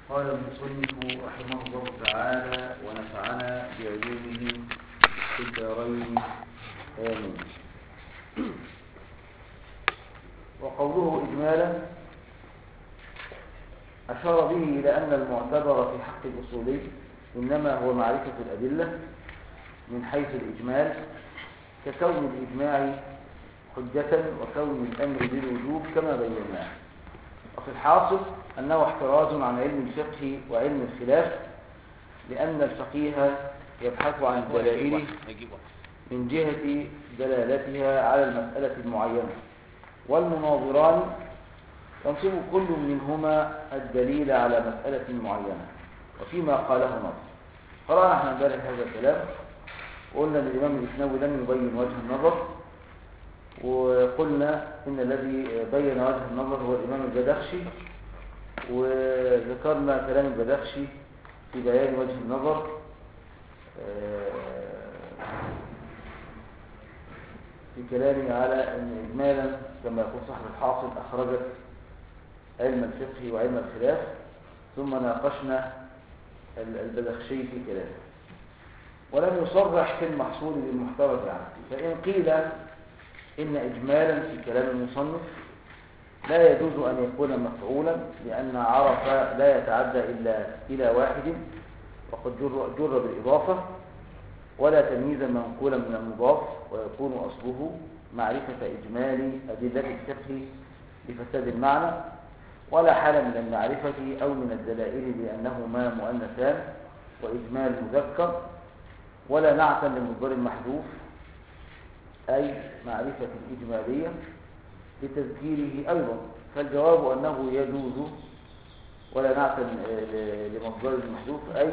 قال المصنف رحمه الله تعالى ونفعنا بعلومه في الدارين آمين وقوله إجمالا أشار به إلى أن المعتبر في حق الأصولي إنما هو معرفة الأدلة من حيث الإجمال ككون الإجماع حجة وكون الأمر بالوجوب كما بيناه وفي الحاصل أنه احتراز عن علم الفقه وعلم الخلاف لأن الفقيه يبحث عن الدلائل من جهة دلالتها على المسألة المعينة والمناظران ينصب كل منهما الدليل على مسألة معينة وفيما قاله نص قرأنا احنا امبارح هذا الكلام وقلنا ان الإمام الإسناوي لم يبين وجه النظر وقلنا إن الذي بين وجه النظر هو الإمام البدخشي وذكرنا كلام البدخشي في بيان وجه النظر في كلامه على أن إجمالا كما يقول صاحب الحاصل أخرجت علم الفقه وعلم الخلاف ثم ناقشنا البدخشي في كلامه ولم يصرح في المحصول للمحترز عنه فإن قيل إن إجمالا في كلام المصنف لا يجوز أن يكون مفعولا لأن عرف لا يتعدى إلا إلى واحد وقد جر, جر بالإضافة ولا تمييز منقولا من المضاف ويكون أصله معرفة إجمال أدلة الفقه لفساد المعنى ولا حال من المعرفة أو من الدلائل بأنهما مؤنثان وإجمال مذكر ولا نعتا لمصدر المحذوف أي معرفة إجمالية لتذكيره أيضا فالجواب أنه يجوز ولا نعتا لمصدر المحذوف أي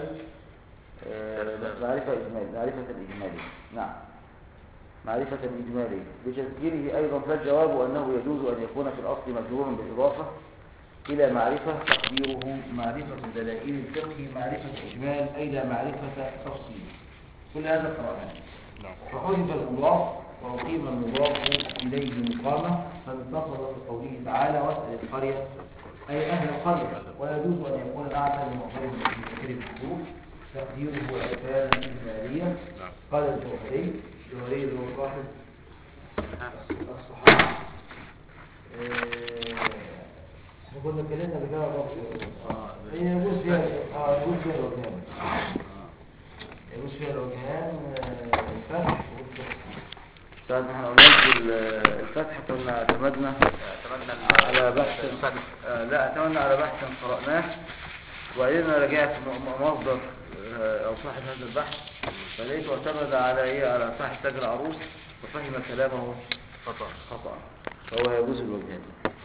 معرفة إجمالية معرفة إجمالية نعم معرفة إجمالية لتذكيره أيضا فالجواب أنه يجوز أن يكون في الأصل مجرورا بالإضافة إلى معرفة تقديره معرفة دلائل الفقه معرفة إجمال أي لا معرفة تفصيل كل هذا قرأناه فحذف المضاف وأقيم المضاف إليه مقامة فانتصر في قوله تعالى واسأل القرية أي أهل القرية ويجوز أن يكون الأعلى لمصدر من كثير الحروف تقديره أفعال إجمالية قال الجوهري الجوهري اللي هو صاحب الصحابة احنا كنا اتكلمنا بكده هي يجوز فيها اه يجوز فيها الوجهان يجوز فيها الوجهان الفتح والفتح ساعة ما احنا قلنا الفتح كنا اعتمدنا على بحث لا اعتمدنا على بحث قرأناه وبعدين رجعت مصدر او صاحب هذا البحث فلقيته اعتمد على ايه على صاحب تاج العروس وفهم كلامه خطأ خطأ فهو يجوز الوجهان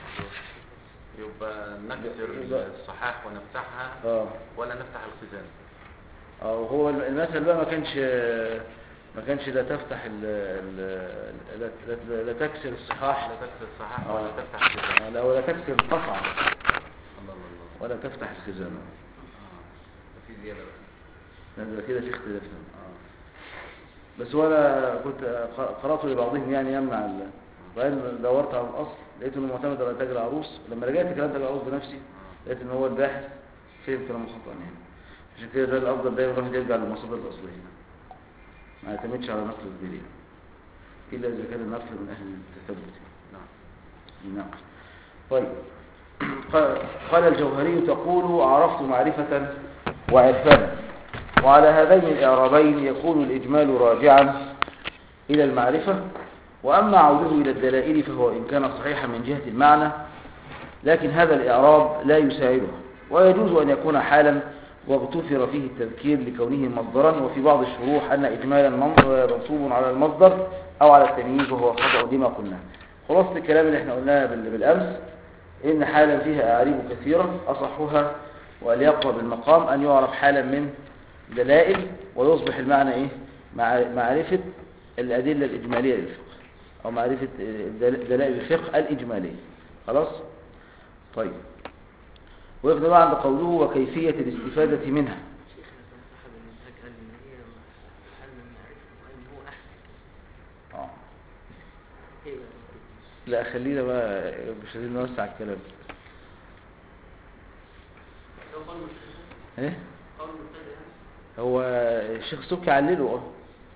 يبقى نكسر الصحاح ونفتحها اه ولا نفتح الخزان اه هو المثل بقى ما كانش ما كانش لا تفتح ال ال لا, لا, لا تكسر الصحاح لا تكسر الصحاح آه. ولا تفتح الخزان آه، لا ولا تكسر القطع الله الله الله ولا تفتح الخزانة آه. في زيادة بقى لأن كده في اختلاف آه. بس هو انا كنت قرأت لبعضهم يعني يمنع ال... وبعدين دورت على الأصل لقيت انه معتمد على تاج العروس لما رجعت كلام تاج العروس بنفسي لقيت ان هو الباحث فهم كلام خطأ يعني عشان كده ده الأفضل دايما الواحد يرجع للمصادر الأصلية ما يعتمدش على نقل الدليل إلا إذا كان النقل من أهل التثبت نعم نعم طيب قال- قال الجوهري تقول عرفت معرفة وعرفانا وعلى هذين الإعرابين يكون الإجمال راجعا إلى المعرفة وأما عوده إلى الدلائل فهو إن كان صحيحا من جهة المعنى لكن هذا الإعراب لا يساعده ويجوز أن يكون حالا واغتفر فيه التذكير لكونه مصدرا وفي بعض الشروح أن إجمالا من- منصوب على المصدر أو على التمييز وهو خطأ لما قلنا خلاصة الكلام اللي احنا قلناه بال- بالأمس إن حالا فيها أعريب كثيرة أصحها واليقوى بالمقام أن يعرف حالا من دلائل ويصبح المعنى إيه مع- معرفة الأدلة الإجمالية للفقه أو معرفة دل- دلائل الفقه الإجمالية خلاص طيب ويبدأ بقى عند قوله وكيفية الاستفادة منها شيخنا كان صاحب المنهج قال ان هي محل من معرفه وان هو احسن آه. ايه بقى لا خلينا بقى مش عايزين نوسع الكلام ده قول مستفيد ايه قول مستفيد يعني هو الشيخ السبكي علله اه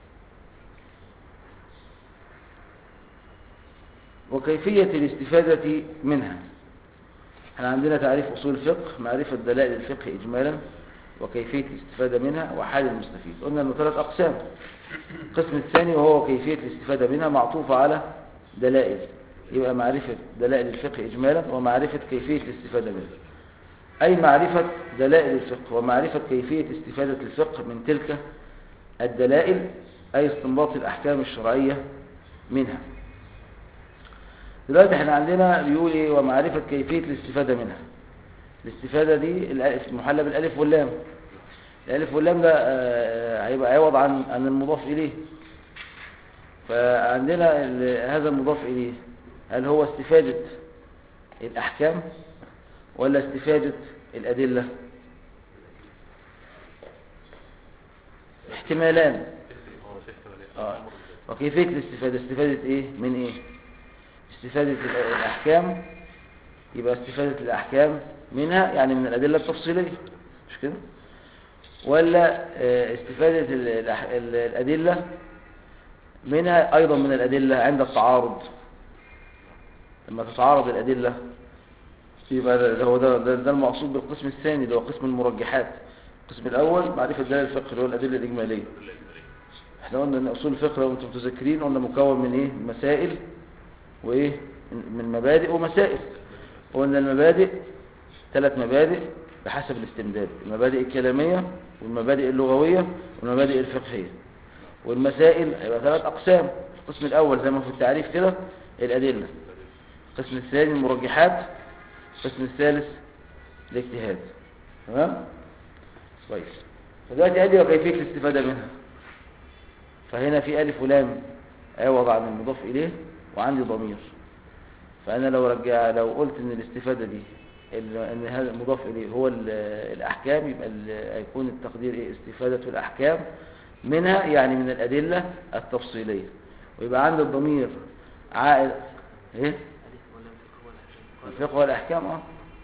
وكيفية الاستفادة منها احنا عندنا تعريف أصول الفقه معرفة دلائل الفقه إجمالا وكيفية الاستفادة منها وحال المستفيد قلنا انه ثلاث أقسام القسم الثاني وهو كيفية الاستفادة منها معطوفة على دلائل يبقى معرفة دلائل الفقه إجمالا ومعرفة كيفية الاستفادة منها أي معرفة دلائل الفقه ومعرفة كيفية استفادة الفقه من تلك الدلائل أي استنباط الأحكام الشرعية منها دلوقتي احنا عندنا بيقول ايه ومعرفة كيفية الاستفادة منها الاستفادة دي الألف- محلى بالألف واللام الألف واللام ده آه، هيبقى عوض عن عن المضاف إليه فعندنا ال- هذا المضاف إليه هل هو استفادة الأحكام ولا استفادة الأدلة احتمالان آه. وكيفية الاستفادة استفادة ايه من ايه استفادة ال- الأحكام يبقى استفادة الأحكام منها يعني من الأدلة التفصيلية مش كده ولا آه، استفادة ال- الأح- ال- الأدلة منها أيضا من الأدلة عند التعارض لما تتعارض الأدلة يبقى ده- هو ده, ده, ده المقصود بالقسم الثاني اللي هو قسم المرجحات القسم الأول معرفة دلائل الفقه اللي هو الأدلة الإجمالية احنا قلنا ان اصول الفقه لو انتم متذكرين قلنا مكون من ايه مسائل وايه من مبادئ ومسائل قلنا المبادئ ثلاث مبادئ بحسب الاستمداد المبادئ الكلامية والمبادئ اللغوية والمبادئ الفقهية والمسائل هيبقى ثلاث أقسام القسم الأول زي ما في التعريف كده الأدلة القسم الثاني المرجحات القسم الثالث الاجتهاد تمام كويس فدلوقتي ادي وكيفية الاستفادة منها فهنا في ألف ولام عوض عن المضاف إليه وعندي ضمير فأنا لو رجع لو قلت إن الاستفادة دي ال- إن هذا المضاف إليه هو ال- الأحكام يبقى ال- هيكون التقدير إيه استفادة الأحكام منها يعني من الأدلة التفصيلية ويبقى عندي الضمير عائد إيه ألف ولا الفقه ولا شيء الفقه والأحكام اه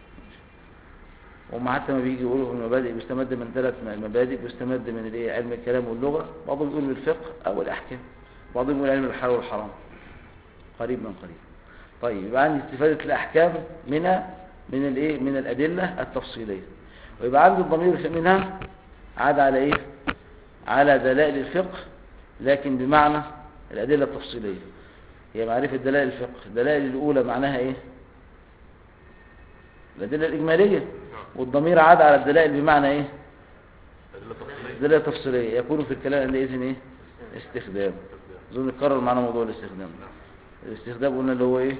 وما حتى ما بيجي يقولوا في المبادئ بيستمد من ثلاث مبادئ بيستمد من الايه علم الكلام واللغة بعضهم يقول من الفقه أو الأحكام بعضهم يقول علم الحلال والحرام قريب من قريب طيب يبقى عندي استفادة الأحكام منها من الايه من الأدلة التفصيلية ويبقى عندي الضمير منها عاد على ايه على دلائل الفقه لكن بمعنى الأدلة التفصيلية هي معرفة دلائل الفقه الدلائل الأولى معناها ايه الأدلة الإجمالية والضمير عاد على الدلائل بمعنى ايه دلائل تفصيلية يكون في الكلام عندئذ ايه استخدام اظن نكرر معنا موضوع الاستخدام الاستخدام قلنا اللي هو ايه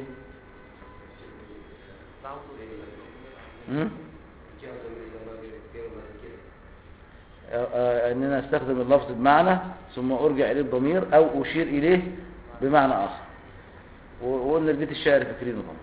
هم؟ آه، آه، ان انا استخدم اللفظ بمعنى ثم ارجع اليه الضمير او اشير اليه بمعنى اخر و- وقلنا البيت الشعر فاكرينه طبعا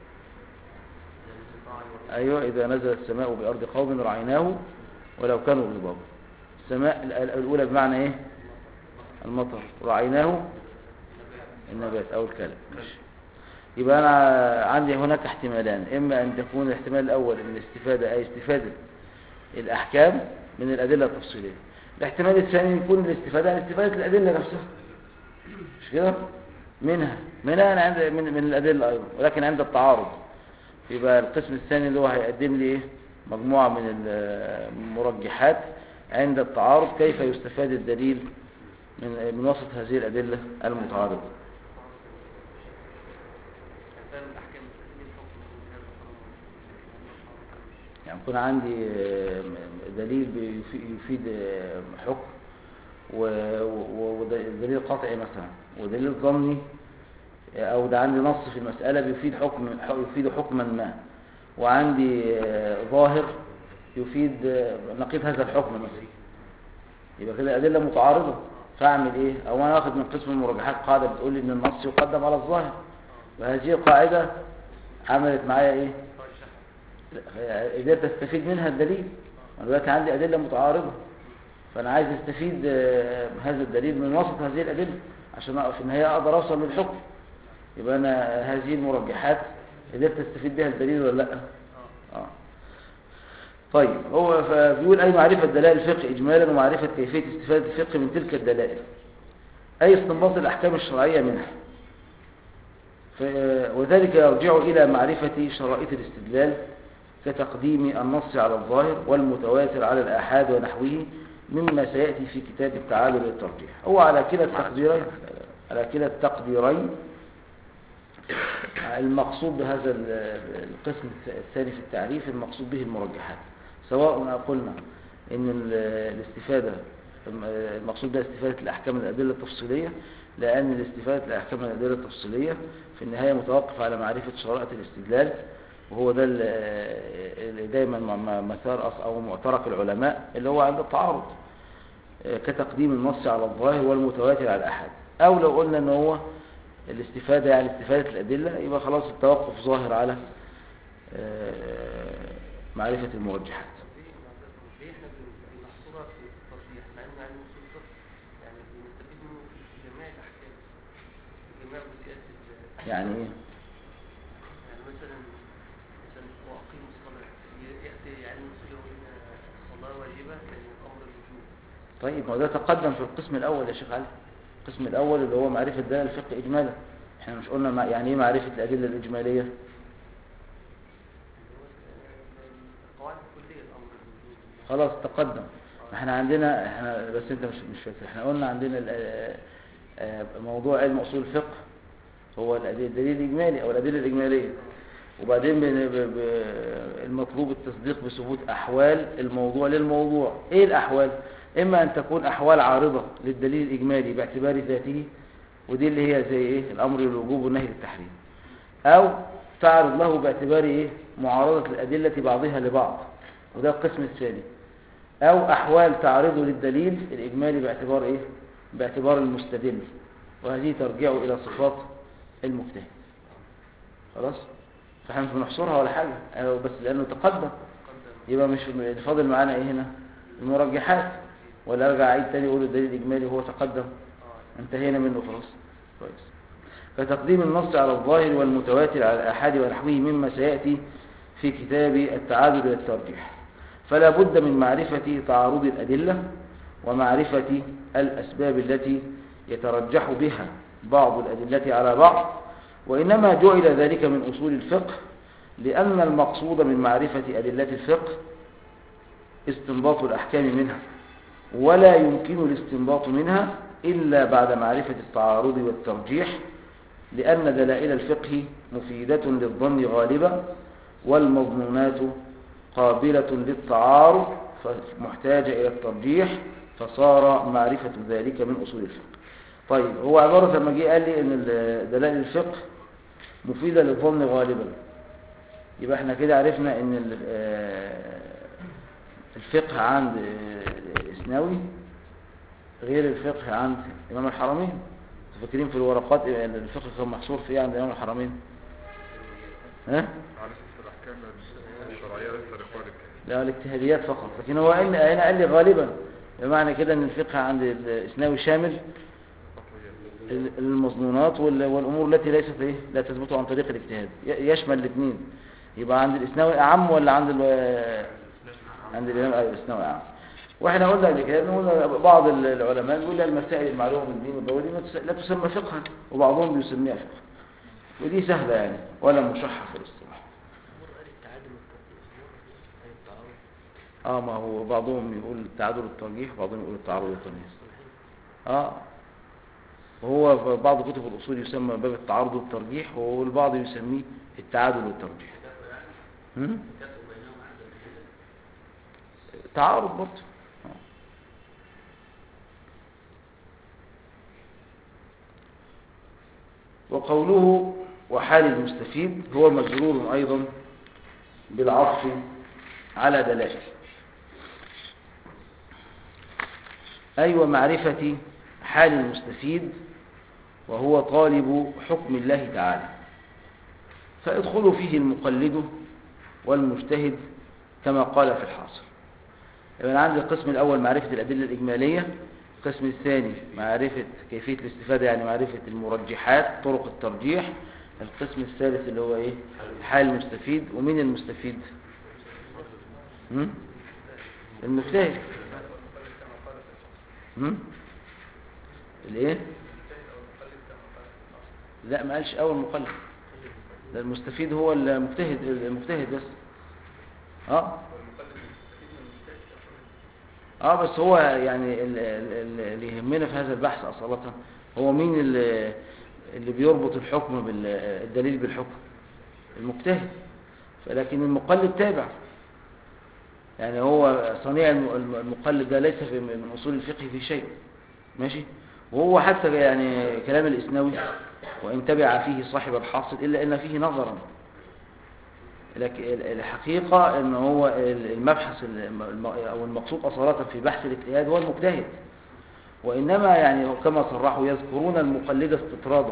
ايوه اذا نزل السماء بارض قوم رعيناه ولو كانوا غضاب السماء ال- ال- الاولى بمعنى ايه المطر رعيناه النبات او الكلب ماشي يبقى انا عندي هناك احتمالان اما ان تكون الاحتمال الاول ان الاستفاده اي استفاده الاحكام من الادله التفصيليه الاحتمال الثاني يكون الاستفاده عن استفاده الادله نفسها مش كده منها منها أنا عند من, من الادله ايضا ولكن عند التعارض يبقى القسم الثاني اللي هو هيقدم لي ايه مجموعه من المرجحات عند التعارض كيف يستفاد الدليل من من وسط هذه الادله المتعارضه كان الأحكام من الحكم كان يعني يكون عندي آه، دليل بيفي- يفيد آه، حكم و- و- ودليل قطعي مثلا ودليل ظني آه، او ده عندي نص في المسألة بيفيد حكم يفيد حكما ما وعندي آه، ظاهر يفيد آه، نقيض هذا الحكم مثلا يبقى كده أدلة متعارضة فأعمل إيه؟ أو أنا واخد من قسم المراجحات قاعدة بتقول لي إن النص يقدم على الظاهر وهذه القاعدة عملت معايا إيه؟ قدرت استفيد منها الدليل انا دلوقتي عندي ادله متعارضه فانا عايز استفيد آه، هذا الدليل من وسط هذه الادله عشان أ- في النهايه اقدر اوصل للحكم يبقى انا هذه المرجحات قدرت استفيد بها الدليل ولا لا اه طيب هو فبيقول أي معرفة دلائل الفقه إجمالا ومعرفة كيفية استفادة الفقه من تلك الدلائل أي استنباط الأحكام الشرعية منها ف- وذلك يرجع إلى معرفة شرائط الاستدلال كتقديم النص على الظاهر والمتواتر على الآحاد ونحوه مما سيأتي في كتاب التعادل والترجيح هو على كلا التقديرين على كلا التقديرين المقصود بهذا ال- القسم الثاني في التعريف المقصود به المرجحات سواء قلنا ان ال- الاستفادة المقصود بها استفادة الأحكام من الأدلة التفصيلية لأن الاستفادة الأحكام من الأدلة التفصيلية في النهاية متوقف على معرفة شرائط الاستدلال وهو ده ال- اللي دايما م- م- مثار أص- أو معترك العلماء اللي هو عند التعارض كتقديم النص على الظاهر والمتواتر على الأحد أو لو قلنا أن هو الاستفادة يعني استفادة الأدلة يبقى خلاص التوقف ظاهر على آه، معرفة المرجحات ليه ليه احنا بن- بنحصرها في التصريح مع ان علم اصول الفقه يعني بنستفيد منه في جميع الاحكام في جميع جزئيات ال- يعني إيه؟ يعني مثلا مثلا واقيموا الصلاه ي- ياتي علم الاصول يقول ان الصلاه واجبه لان الامر الوجوب طيب ما هو ده تقدم في القسم الأول يا شيخ علي القسم الأول اللي هو معرفة دلالة الفقه إجمالا احنا مش قلنا مع- يعني إيه معرفة الأدلة الإجمالية اللي هو ال- القواعد الكليه الامر الوجوب خلاص تقدم احنا عندنا احنا بس انت مش مش فاكر احنا قلنا عندنا ال- آه، آه، موضوع علم اصول الفقه هو الأدلة- الدليل الاجمالي او الادله الاجماليه وبعدين بن- ب- ب- المطلوب التصديق بثبوت احوال الموضوع للموضوع ايه الاحوال اما ان تكون احوال عارضه للدليل الاجمالي باعتبار ذاته ودي اللي هي زي ايه الامر للوجوب والنهي للتحريم او تعرض له باعتبار ايه معارضه الادله بعضها لبعض وده القسم الثاني او احوال تعرضه للدليل الاجمالي باعتبار ايه باعتبار المستدل وهذه ترجع الى صفات المجتهد خلاص فاحنا مش بنحصرها ولا حاجه أو بس لانه تقدم قدم يبقى مش اللي فاضل معانا ايه هنا المرجحات ولا ارجع اعيد تاني اقول الدليل الاجمالي هو تقدم اه انتهينا منه خلاص كويس فتقديم النص على الظاهر والمتواتر على الآحاد ونحوه مما سيأتي في كتاب التعادل والترجيح فلا بد من معرفة تعارض الأدلة ومعرفة الأسباب التي يترجح بها بعض الأدلة على بعض وإنما جعل ذلك من أصول الفقه لأن المقصود من معرفة أدلة الفقه استنباط الأحكام منها ولا يمكن الاستنباط منها إلا بعد معرفة التعارض والترجيح لأن دلائل الفقه مفيدة للظن غالبا والمظنونات قابلة للتعارض فمحتاجة إلى الترجيح فصار معرفة ذلك من أصول الفقه طيب هو عبارة لما جه قال لي أن ال- دلائل الفقه مفيدة للظن غالبا يبقى احنا كده عرفنا أن ال- آه، الفقه عند آه، إسناوي غير الفقه عند إمام الحرمين فاكرين في الورقات الفقه كان محصور في إيه عند إمام الحرمين ها؟ معرفة الأحكام الشرعية ليس لخالق لا الاجتهاديات فقط لكن هو قال هنا قال لي غالبا بمعنى كده ان الفقه عند الاسناوي شامل ال- المظنونات وال- والامور التي ليست ايه لا تثبت عن طريق الاجتهاد ي- يشمل الاثنين يبقى عند الاسناوي اعم ولا عند ال- عند الامام ايوه الاسناوي اعم واحنا قلنا قبل كده إن قلنا بعض ال- العلماء يقول المسائل المعلومه من الدين والضوء دي ما تس- لا تسمى فقها وبعضهم بيسميها فقه ودي سهله يعني ولا مشحه في الاصطلاح أمور قال التعادل والترجيح أمور قال التعارض اه ما هو بعضهم يقول التعادل والترجيح وبعضهم يقول التعارض والتمييز اه وهو في بعض كتب الأصول يسمى باب التعارض والترجيح والبعض يسميه التعادل والترجيح هم؟ تعارض برضه آه. وقوله وحال المستفيد هو مجرور أيضا بالعطف على دلائل أي ومعرفة حال المستفيد وهو طالب حكم الله تعالى فيدخل فيه المقلد والمجتهد كما قال في الحاصل يبقى أنا عندي القسم الأول معرفة الأدلة الإجمالية القسم الثاني معرفة كيفية الاستفادة يعني معرفة المرجحات طرق الترجيح القسم الثالث اللي هو إيه حال المستفيد ومين المستفيد هم؟ المجتهد هم؟ الايه لا ما قالش اول مقلد ده المستفيد هو المجتهد المجتهد بس اه اه بس هو يعني ال- ال- ال- اللي يهمنا في هذا البحث اصالة هو مين اللي, اللي بيربط الحكم بالدليل بالحكم المجتهد لكن المقلد تابع يعني هو صنيع الم- الم- المقلد ده ليس في من اصول الفقه في شيء ماشي وهو حتى يعني كلام الاسنوي وان تبع فيه صاحب الحاصل الا ان فيه نظرا لكن ال- الحقيقة ان هو ال- المبحث الم- الم- او المقصود اصالة في بحث الاجتهاد هو المجتهد وانما يعني كما صرحوا يذكرون المقلد استطرادا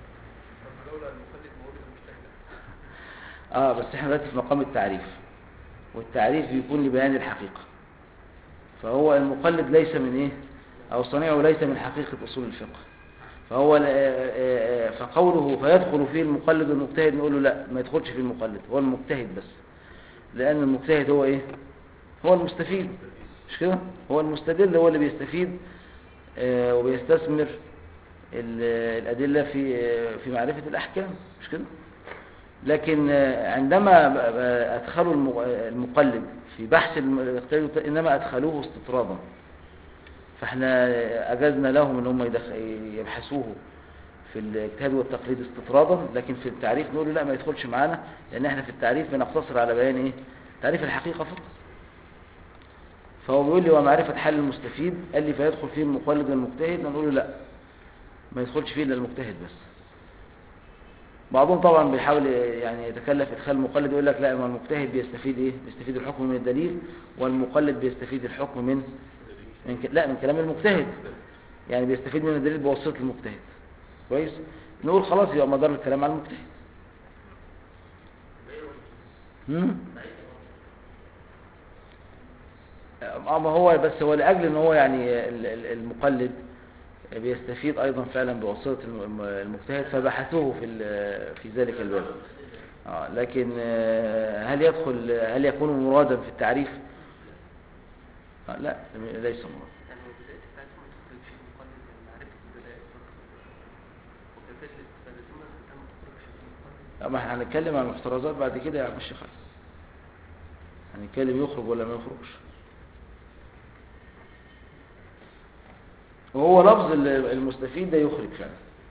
اه بس احنا دلوقتي في مقام التعريف والتعريف بيكون لبيان الحقيقة فهو المقلد ليس من ايه او صنيعه ليس من حقيقة اصول الفقه فهو ل- آه، آه، آه، فقوله فيدخل فيه المقلد والمجتهد نقول له لا ما يدخلش فيه المقلد هو المجتهد بس لان المجتهد هو ايه هو المستفيد مش كده هو المستدل هو اللي بيستفيد آه، وبيستثمر ال- الادله في آه، في معرفه الاحكام مش كده لكن آه، عندما ب- ب- ادخلوا الم- المقلد في بحث الم- الاجتهاد انما ادخلوه استطرادا فاحنا اجزنا لهم ان هم يدخ- يبحثوه في الاجتهاد والتقليد استطرادا لكن في التعريف نقول له لا ما يدخلش معانا لان احنا في التعريف بنقتصر على بيان ايه تعريف الحقيقه فقط فهو بيقول لي ومعرفه حل المستفيد قال لي فيدخل فيه المقلد والمجتهد نقول له لا ما يدخلش فيه الا المجتهد بس بعضهم طبعا بيحاول يعني يتكلف ادخال المقلد يقول لك لا ما المجتهد بيستفيد ايه بيستفيد الحكم من الدليل والمقلد بيستفيد الحكم من من ك... لا من كلام المجتهد يعني بيستفيد من الدليل بواسطه المجتهد كويس نقول خلاص يبقى مدار الكلام على المجتهد هم؟ اه ما هو بس هو لاجل ان هو يعني ال- ال- المقلد بيستفيد ايضا فعلا بواسطه الم- المجتهد فبحثوه في ال- في ذلك الباب آه، لكن آه، هل يدخل هل يكون مرادا في التعريف آه، لا ليس مراد يعني البداية بتاعتهم ما تخرجش المقلد من معرفة الدلائل فقط وكذلك الاستفادة ما ما تخرجش المقلد لا، ما احنا هنتكلم عن المحترزات بعد كده يا عم الشيخ علي. هنتكلم يخرج ولا ما يخرجش وهو لفظ ال- المستفيد ده يخرج فعلا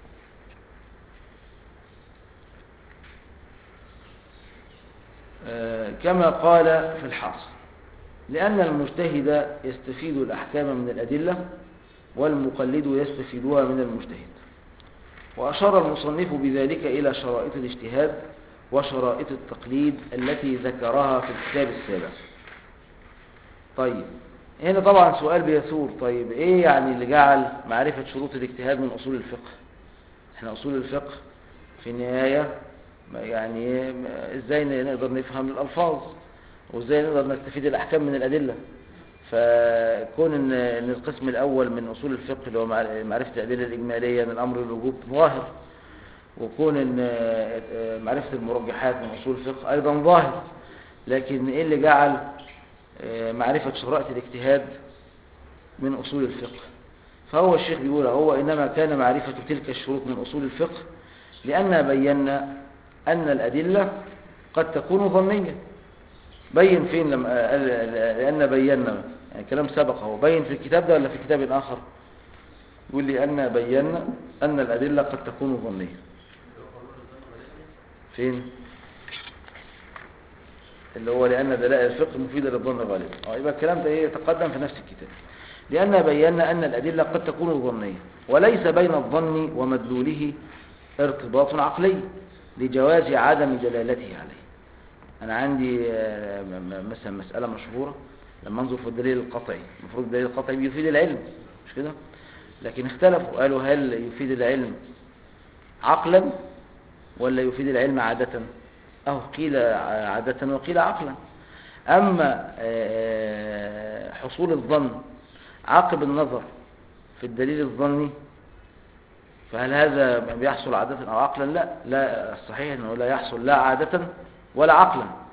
آه، كما قال في الحاصل لأن المجتهد يستفيد الأحكام من الأدلة والمقلد يستفيدها من المجتهد وأشار المصنف بذلك إلى شرائط الاجتهاد وشرائط التقليد التي ذكرها في الكتاب السابع طيب هنا طبعا سؤال بيثور طيب ايه يعني اللي جعل معرفة شروط الاجتهاد من أصول الفقه احنا أصول الفقه في النهاية ما- يعني إيه، ما- ازاي نقدر نفهم الألفاظ وازاي نقدر نستفيد الأحكام من الأدلة فكون ان إن القسم الأول من أصول الفقه اللي هو مع- معرفة الأدلة الإجمالية من أمر الوجوب ظاهر وكون ان آه، آه، معرفة المرجحات من أصول الفقه أيضا ظاهر لكن ايه اللي جعل آه، معرفة شرائط الاجتهاد من أصول الفقه فهو الشيخ بيقول هو إنما كان معرفة تلك الشروط من أصول الفقه لأن بينا أن الأدلة قد تكون ظنية بين فين لما قال لأن بينا يعني كلام سبق هو بين في الكتاب ده ولا في كتاب آخر يقول لي أن بينا أن الأدلة قد تكون ظنية فين اللي هو لأن دلائل الفقه مفيدة للظن غالبا اه يبقى الكلام ده ايه يتقدم في نفس الكتاب لأن بينا أن الأدلة قد تكون ظنية وليس بين الظن ومدلوله ارتباط عقلي لجواز عدم دلالته عليه أنا عندي آه، م- م- مثلا مسألة مشهورة لما انظر في الدليل القطعي المفروض الدليل القطعي بيفيد العلم مش كده لكن اختلفوا قالوا هل يفيد العلم عقلا ولا يفيد العلم عادة أو قيل عادة وقيل عقلا أما آه، حصول الظن عقب النظر في الدليل الظني فهل هذا بيحصل عادة أو عقلا لا لا الصحيح أنه لا يحصل لا عادة ولا عقلا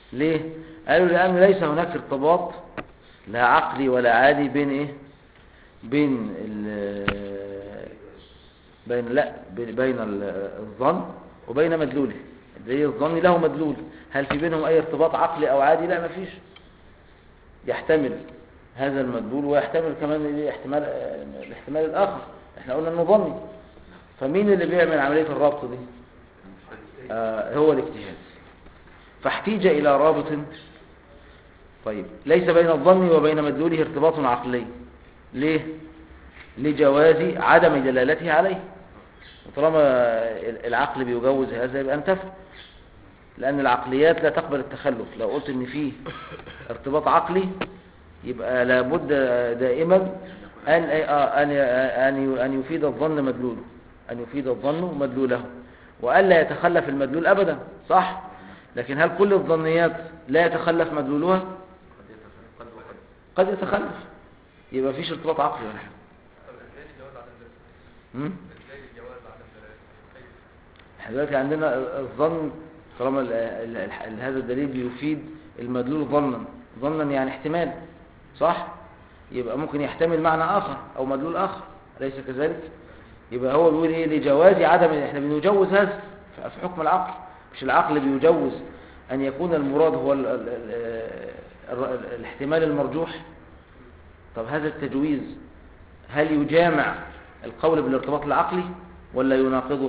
ليه قالوا لأن ليس هناك ارتباط لا عقلي ولا عادي بين ايه بين ال بين لا بين بين ال- الظن وبين مدلوله الدليل الظني له مدلول هل في بينهم اي ارتباط عقلي او عادي لا مفيش يحتمل هذا المدلول ويحتمل كمان إيه؟ احتمال الاحتمال الاخر احنا قلنا انه ظني فمين اللي بيعمل عملية الربط دي آه هو الاجتهاد فاحتيج الى رابط طيب ليس بين الظن وبين مدلوله ارتباط عقلي ليه لجواز عدم دلالته عليه وطالما العقل بيجوز هذا يبقى انتفى لأن العقليات لا تقبل التخلف لو قلت ان فيه ارتباط عقلي يبقى لابد دائما أن آه، أن أن أن يفيد الظن مدلوله أن يفيد الظن مدلوله وألا يتخلف المدلول أبدا صح لكن هل كل الظنيات لا يتخلف مدلولها قد يتخلف قد وقد قد يتخلف يبقى فيش ارتباط عقلي ولا حاجة طب ازاي الجواز على الدلالة؟ م? ازاي الجواز على الدلالة؟ كيف؟ احنا دلوقتي عندنا الظن طالما ال- ال- ال- هذا الدليل بيفيد المدلول ظنا ظنا يعني احتمال صح يبقى ممكن يحتمل معنى آخر أو مدلول آخر أليس كذلك يبقى هو بيقول ايه لجواز عدم احنا بنجوز هذا في في حكم العقل مش العقل بيجوز أن يكون المراد هو ال ال ال ال ال الاحتمال المرجوح طب هذا التجويز هل يجامع القول بالارتباط العقلي ولا يناقضه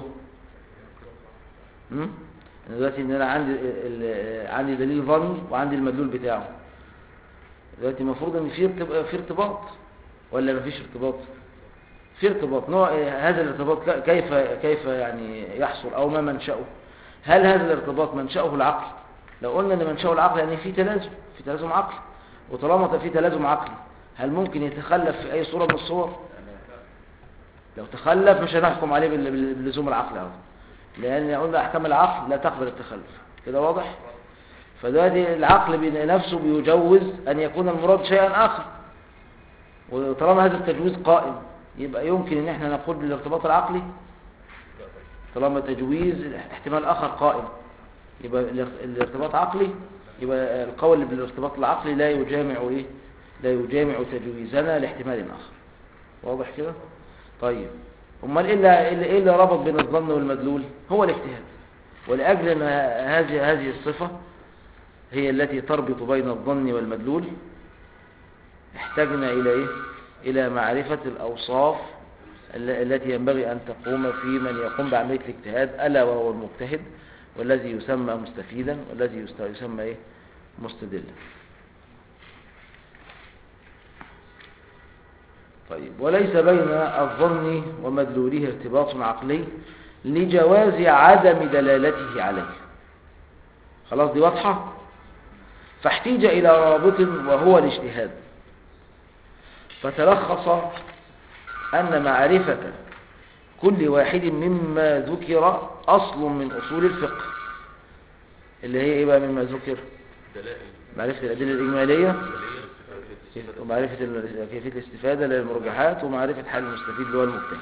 امم انا دلوقتي ان انا عندي ال- ال- عندي دليل ظني وعندي المدلول بتاعه دلوقتي المفروض ان في ارتب- في ارتباط ولا مفيش ارتباط في ارتباط نوع إيه؟ هذا الارتباط ك- كيف كيف يعني يحصل او ما منشأه هل هذا الارتباط منشأه العقل لو قلنا ان منشأه العقل يعني في تلازم في تلازم عقلي وطالما في تلازم عقلي هل ممكن يتخلف في اي صورة من الصور لو تخلف مش هنحكم عليه بال- بال- بلزوم العقل اهو لان قلنا احكام العقل لا تقبل التخلف كده واضح فدلوقتي العقل بن- نفسه بيجوز ان يكون المراد شيئا اخر وطالما هذا التجويز قائم يبقى يمكن ان احنا نقول بالارتباط العقلي طالما تجويز احتمال اخر قائم يبقى الار- الارتباط عقلي يبقى القول بالارتباط العقلي لا يجامع ايه لا يجامع تجويزنا لاحتمال اخر واضح كده طيب امال ايه اللي إيه اللي- إيه اللي ربط بين الظن والمدلول هو الاجتهاد ولاجل ان هذه هذه الصفه هي التي تربط بين الظن والمدلول احتاجنا الى ايه الى معرفه الاوصاف ال- التي ينبغي ان تقوم في من يقوم بعمليه الاجتهاد الا وهو المجتهد والذي يسمى مستفيدا والذي يست- يسمى ايه مستدلا طيب وليس بين الظن ومدلوله ارتباط عقلي لجواز عدم دلالته عليه خلاص دي واضحة فاحتيج إلى رابط وهو الاجتهاد فتلخص أن معرفة كل واحد مما ذكر أصل من أصول الفقه اللي هي إيه بقى مما ذكر دلائل معرفة الأدلة الإجمالية دلائل ومعرفة ال- كيفية الاستفادة للمرجحات ومعرفة حال المستفيد اللي هو المجتهد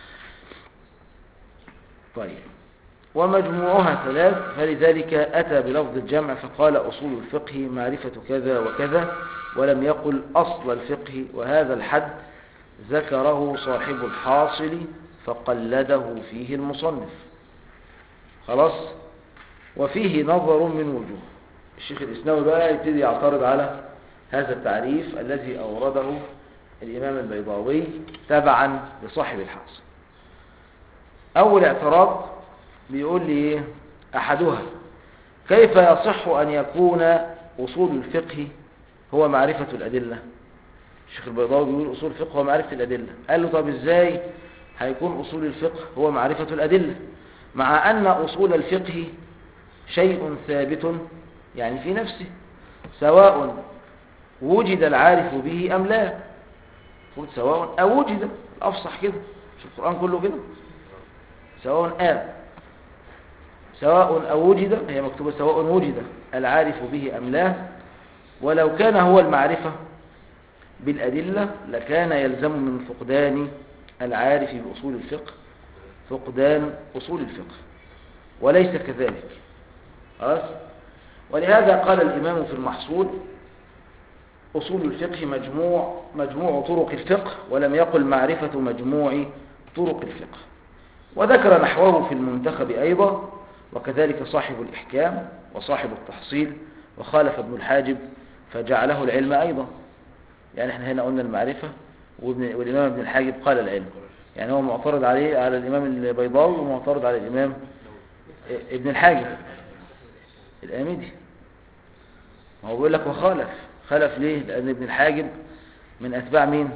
طيب ومجموعها ثلاث فلذلك أتى بلفظ الجمع فقال أصول الفقه معرفة كذا وكذا ولم يقل أصل الفقه وهذا الحد ذكره صاحب الحاصل فقلده فيه المصنف خلاص وفيه نظر من وجوه الشيخ الإسناوي بقى يبتدي يعترض على هذا التعريف الذي أورده الإمام البيضاوي تبعا لصاحب الحاصل أول اعتراض بيقول لي إيه؟ أحدها كيف يصح أن يكون أصول الفقه هو معرفة الأدلة الشيخ البيضاوي بيقول أصول الفقه هو معرفة الأدلة قال له طب إزاي هيكون أصول الفقه هو معرفة الأدلة مع أن أصول الفقه شيء ثابت يعني في نفسه سواء وجد العارف به أم لا قلت سواء أو وجد الأفصح كده مش القرآن كله كده سواء آب سواء أو وجد هي مكتوبة سواء وجد العارف به أم لا ولو كان هو المعرفة بالأدلة لكان يلزم من فقدان العارف بأصول الفقه فقدان أصول الفقه وليس كذلك خلاص ولهذا قال الإمام في المحصول أصول الفقه مجموع مجموع طرق الفقه ولم يقل معرفة مجموع طرق الفقه وذكر نحوه في المنتخب أيضا وكذلك صاحب الإحكام وصاحب التحصيل وخالف ابن الحاجب فجعله العلم أيضا يعني احنا هنا قلنا المعرفة وابن والإمام ابن الحاجب قال العلم يعني هو معترض عليه على الإمام البيضاوي ومعترض على الإمام ابن الحاجب الآمدي ما هو بيقول لك وخالف خالف ليه لأن ابن الحاجب من أتباع مين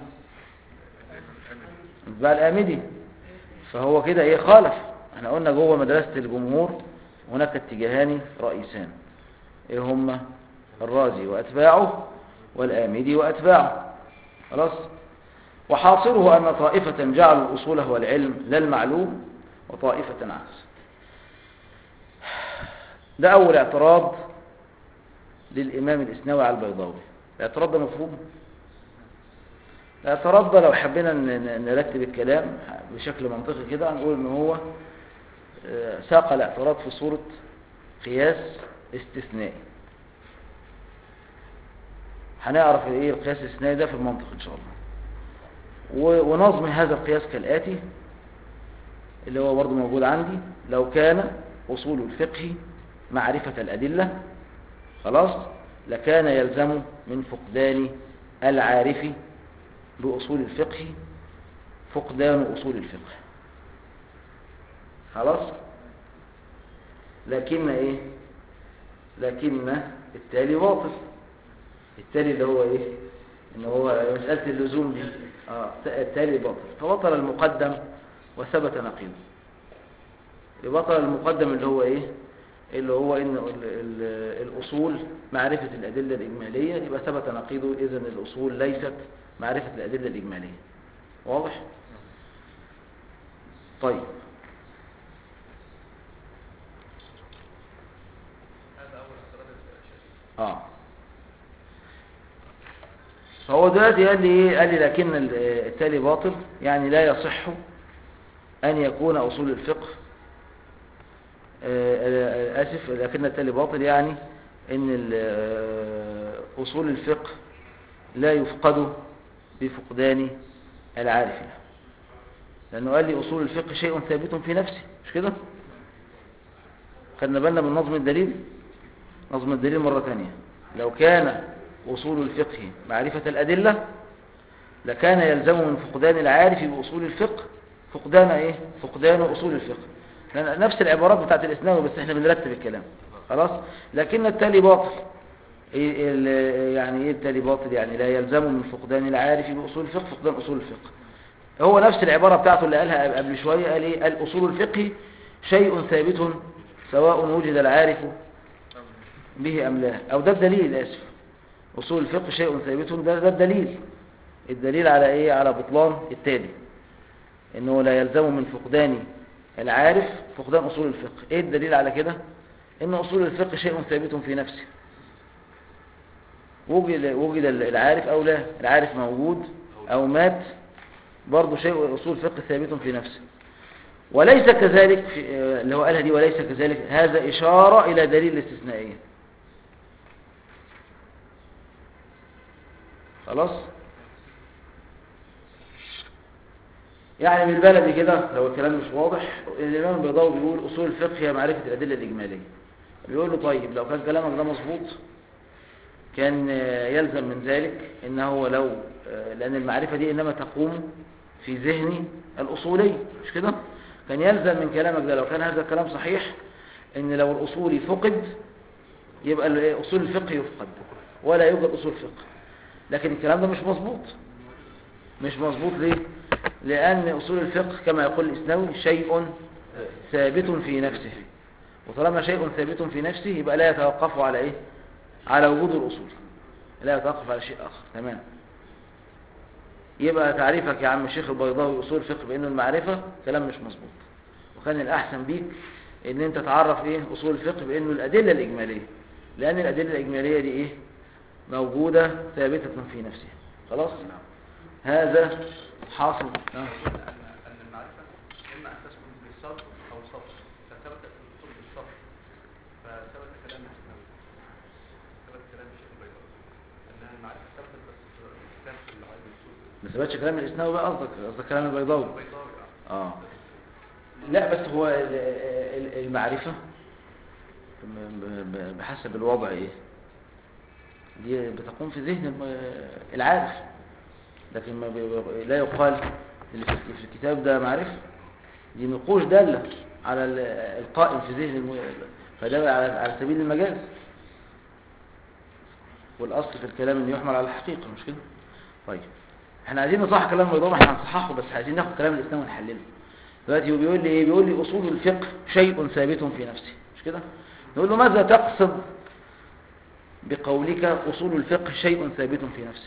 أتباع الآمدي فهو كده ايه خالف احنا قلنا جوه مدرسة الجمهور هناك اتجاهان رئيسان ايه هما الرازي واتباعه والآمدي واتباعه خلاص وحاصله أن طائفة جعلوا الأصول هو العلم لا المعلوم وطائفة عكس ده أول اعتراض للإمام الإسناوي على البيضاوي الاعتراض ده مفهوم الاعتراض ده لو حبينا ن- ن- نرتب الكلام بشكل منطقي كده هنقول ان هو آه، ساق الاعتراض في صورة قياس استثنائي هنعرف ايه القياس الاستثنائي ده في المنطق ان شاء الله و- ونظم هذا القياس كالآتي اللي هو برضه موجود عندي لو كان أصول الفقه معرفة الأدلة خلاص لكان يلزم من فقدان العارف بأصول الفقه فقدان أصول الفقه خلاص لكن ايه لكن التالي باطل التالي اللي هو ايه ان هو مسألة اللزوم دي اه التالي باطل فبطل المقدم وثبت نقيضه يبطل المقدم اللي هو ايه اللي هو ان ال- ال- الاصول معرفة الادلة الاجمالية يبقى ثبت نقيضه اذا الاصول ليست معرفة الادلة الاجمالية واضح طيب هذا اول اعتراض الشيخ اه فهو دلوقتي قال لي ايه قال لي لكن ال- التالي باطل يعني لا يصح ان يكون اصول الفقه آه، آه، اسف لكن التالي باطل يعني ان ال- آه، اصول الفقه لا يفقد بفقدان العارف له لانه قال لي اصول الفقه شيء ثابت في نفسه مش كده خدنا بالنا من نظم الدليل نظم الدليل مرة ثانية لو كان أصول الفقه معرفة الأدلة لكان يلزم من فقدان العارف بأصول الفقه فقدان إيه؟ فقدان أصول الفقه لأن نفس العبارات بتاعت الإسلام بس إحنا بنرتب الكلام خلاص لكن التالي باطل إيه ال- يعني إيه التالي باطل يعني لا يلزم من فقدان العارف بأصول الفقه فقدان أصول الفقه هو نفس العبارة بتاعته اللي قالها قبل شوية قال إيه قال أصول الفقه شيء ثابت سواء وجد العارف به أم لا أو ده الدليل آسف أصول الفقه شيء ثابت ده, ده الدليل الدليل على إيه على بطلان التالي إنه لا يلزم من فقدان العارف فقدان أصول الفقه إيه الدليل على كده إن أصول الفقه شيء ثابت في نفسه وجد, وجد العارف أو لا العارف موجود أو مات برضه شيء أصول الفقه ثابت في نفسه وليس كذلك في آه، اللي هو قالها دي وليس كذلك هذا إشارة إلى دليل الاستثنائية خلاص يعني بالبلدي كده لو الكلام مش واضح الإمام البيضاوي بيقول أصول الفقه هي معرفة الأدلة الإجمالية بيقول له طيب لو كان كلامك ده مظبوط كان آه، يلزم من ذلك إنه لو آه، لأن المعرفة دي إنما تقوم في ذهن الأصولي مش كده كان يلزم من كلامك ده لو كان هذا الكلام صحيح إن لو الأصولي فقد يبقى ال- أصول الفقه يفقد ولا يوجد أصول فقه لكن الكلام ده مش مظبوط مش مظبوط ليه لأن أصول الفقه كما يقول الإسلامي شيء ثابت في نفسه وطالما شيء ثابت في نفسه يبقى لا يتوقف على إيه على وجود الأصول لا يتوقف على شيء آخر تمام يبقى تعريفك يا عم الشيخ البيضاوي أصول الفقه بأنه المعرفة كلام مش مظبوط وكان الأحسن بيك ان انت تعرف ايه أصول الفقه بأنه الأدلة الإجمالية لأن الأدلة الإجمالية دي ايه موجودة ثابتة في نفسها خلاص هذا حاصل آه. أن أن المعرفة إما أن تثبت بالصرف أو صرف فثبت في الأصول بالصرف فثبت كلام الإسلام خلاف العلم ما ثبتش كلام الاسناوي بقى قصدك قصدك كلام البيضاوي البيضاوي اه لا بس هو ال- ال- المعرفة ب- ب- بحسب الوضع ايه دي بتقوم في ذهن الم- العارف لكن ما بي- لا يقال اللي في في الكتاب ده معرفة دي نقوش دالة على ال- القائم في ذهن الم... فده على على سبيل المجاز والأصل في الكلام انه يحمل على الحقيقة مش كده طيب احنا عايزين نصحح كلام البيضاوي احنا هنصححه بس عايزين ناخد كلام الاسلام ونحلله دلوقتي هو بيقول لي ايه بيقول لي اصول الفقه شيء ثابت في نفسه مش كده نقول له ماذا تقصد بقولك اصول الفقه شيء ثابت في نفسه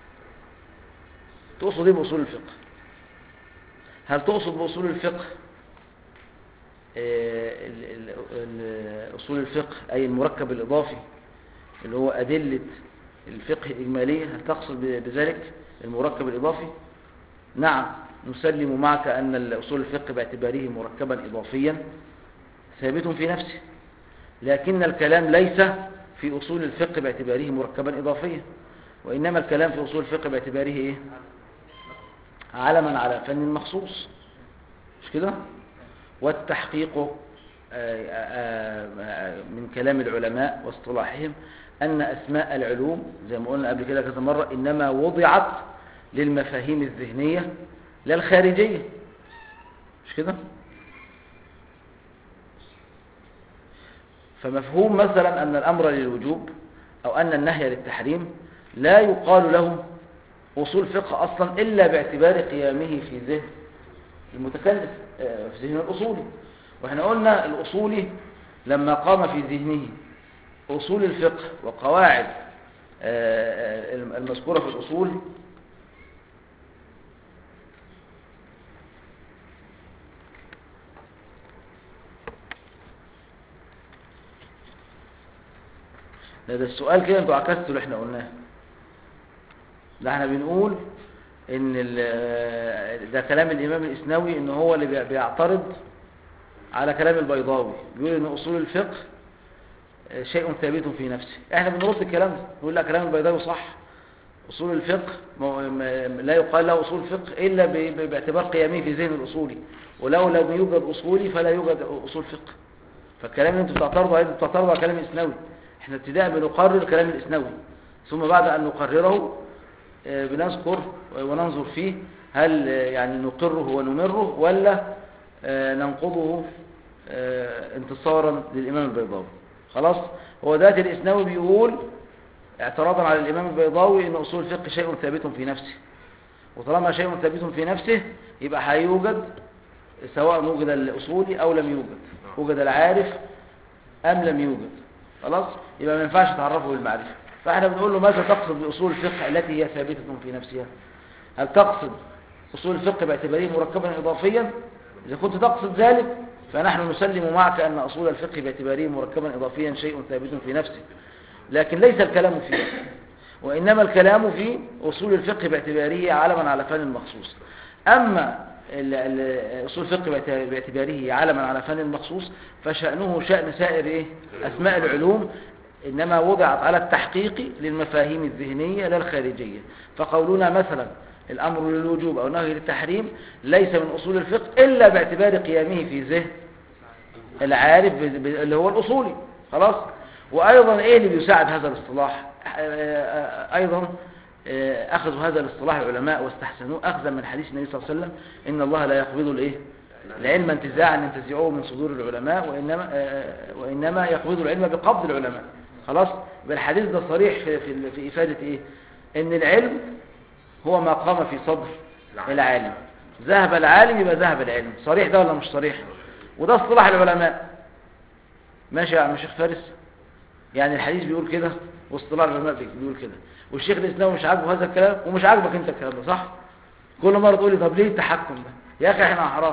تقصد ايه باصول الفقه هل تقصد باصول الفقه آه، ال- ال- ال- اصول الفقه اي المركب الاضافي اللي هو ادله الفقه الاجماليه هل تقصد ب- بذلك المركب الاضافي نعم نسلم معك أن أصول الفقه باعتباره مركبا إضافيا ثابت في نفسه لكن الكلام ليس في أصول الفقه باعتباره مركبا إضافيا وإنما الكلام في أصول الفقه باعتباره إيه؟ علما على فن مخصوص مش كده؟ والتحقيق آه، آه، آه، من كلام العلماء واصطلاحهم أن أسماء العلوم زي ما قلنا قبل كده كذا مرة إنما وضعت للمفاهيم الذهنية لا الخارجية مش كده فمفهوم مثلا أن الأمر للوجوب أو أن النهي للتحريم لا يقال له أصول فقه أصلا إلا باعتبار قيامه في ذهن المتكلف آه، في ذهن الأصولي وإحنا قلنا الأصولي لما قام في ذهنه أصول الفقه وقواعد آه، آه، المذكورة في الأصول لا ده السؤال كده انتوا عكستوا اللي احنا قلناه ده احنا بنقول ان ال- ده كلام الامام الاسنوي ان هو اللي بي- بيعترض على كلام البيضاوي بيقول ان اصول الفقه شيء ثابت في نفسه احنا بنرد الكلام ده نقول لا كلام البيضاوي صح اصول الفقه ما- ما- لا يقال له اصول فقه الا ب- ب- باعتبار قيامه في ذهن الاصولي ولو لم يوجد اصولي فلا يوجد اصول فقه فالكلام اللي انتوا بتعترضوا عليه انتوا بتعترضوا على كلام الاسنوي احنا ابتداء بنقرر كلام الاسنوي ثم بعد ان نقرره آه، بنذكر وننظر فيه هل آه، يعني نقره ونمره ولا آه، ننقضه آه، انتصارا للامام البيضاوي خلاص هو دلوقتي الاسنوي بيقول اعتراضا على الامام البيضاوي ان اصول الفقه شيء ثابت في نفسه وطالما شيء ثابت في نفسه يبقى هيوجد سواء وجد الاصولي او لم يوجد وجد العارف ام لم يوجد خلاص يبقى ما ينفعش تعرفه بالمعرفه فاحنا بنقول له ماذا تقصد باصول الفقه التي هي ثابته في نفسها هل تقصد اصول الفقه باعتباره مركبا اضافيا اذا كنت تقصد ذلك فنحن نسلم معك ان اصول الفقه باعتباره مركبا اضافيا شيء ثابت في نفسه لكن ليس الكلام فيه وانما الكلام في اصول الفقه باعتباره علما على فن مخصوص اما ال- ال- اصول الفقه باعت- باعتباره علما على فن مخصوص فشأنه شأن سائر ايه اسماء العلوم انما وضعت على التحقيق للمفاهيم الذهنية لا الخارجية فقولنا مثلا الامر للوجوب او النهي للتحريم ليس من اصول الفقه الا باعتبار قيامه في ذهن العارف ب- ب- اللي هو الاصولي خلاص وايضا ايه اللي بيساعد هذا الاصطلاح آه، آه، ايضا آه، اخذوا هذا الاصطلاح العلماء واستحسنوه اخذا من حديث النبي صلى الله عليه وسلم ان الله لا يقبض الايه العلم انتزاعا ينتزعه من صدور العلماء وانما آه، وانما يقبض العلم بقبض العلماء خلاص يبقى الحديث ده صريح في في, في افاده ايه ان العلم هو ما قام في صدر العالم ذهب العالم يبقى ذهب العلم صريح ده ولا مش صريح وده اصطلاح العلماء ماشي يا عم شيخ فارس يعني الحديث بيقول كده واصطلاح العلماء بي- بيقول كده والشيخ الاسلامي مش عاجبه هذا الكلام ومش عاجبك انت الكلام ده صح كل مره تقول لي طب ليه التحكم ده يا اخي احنا حرام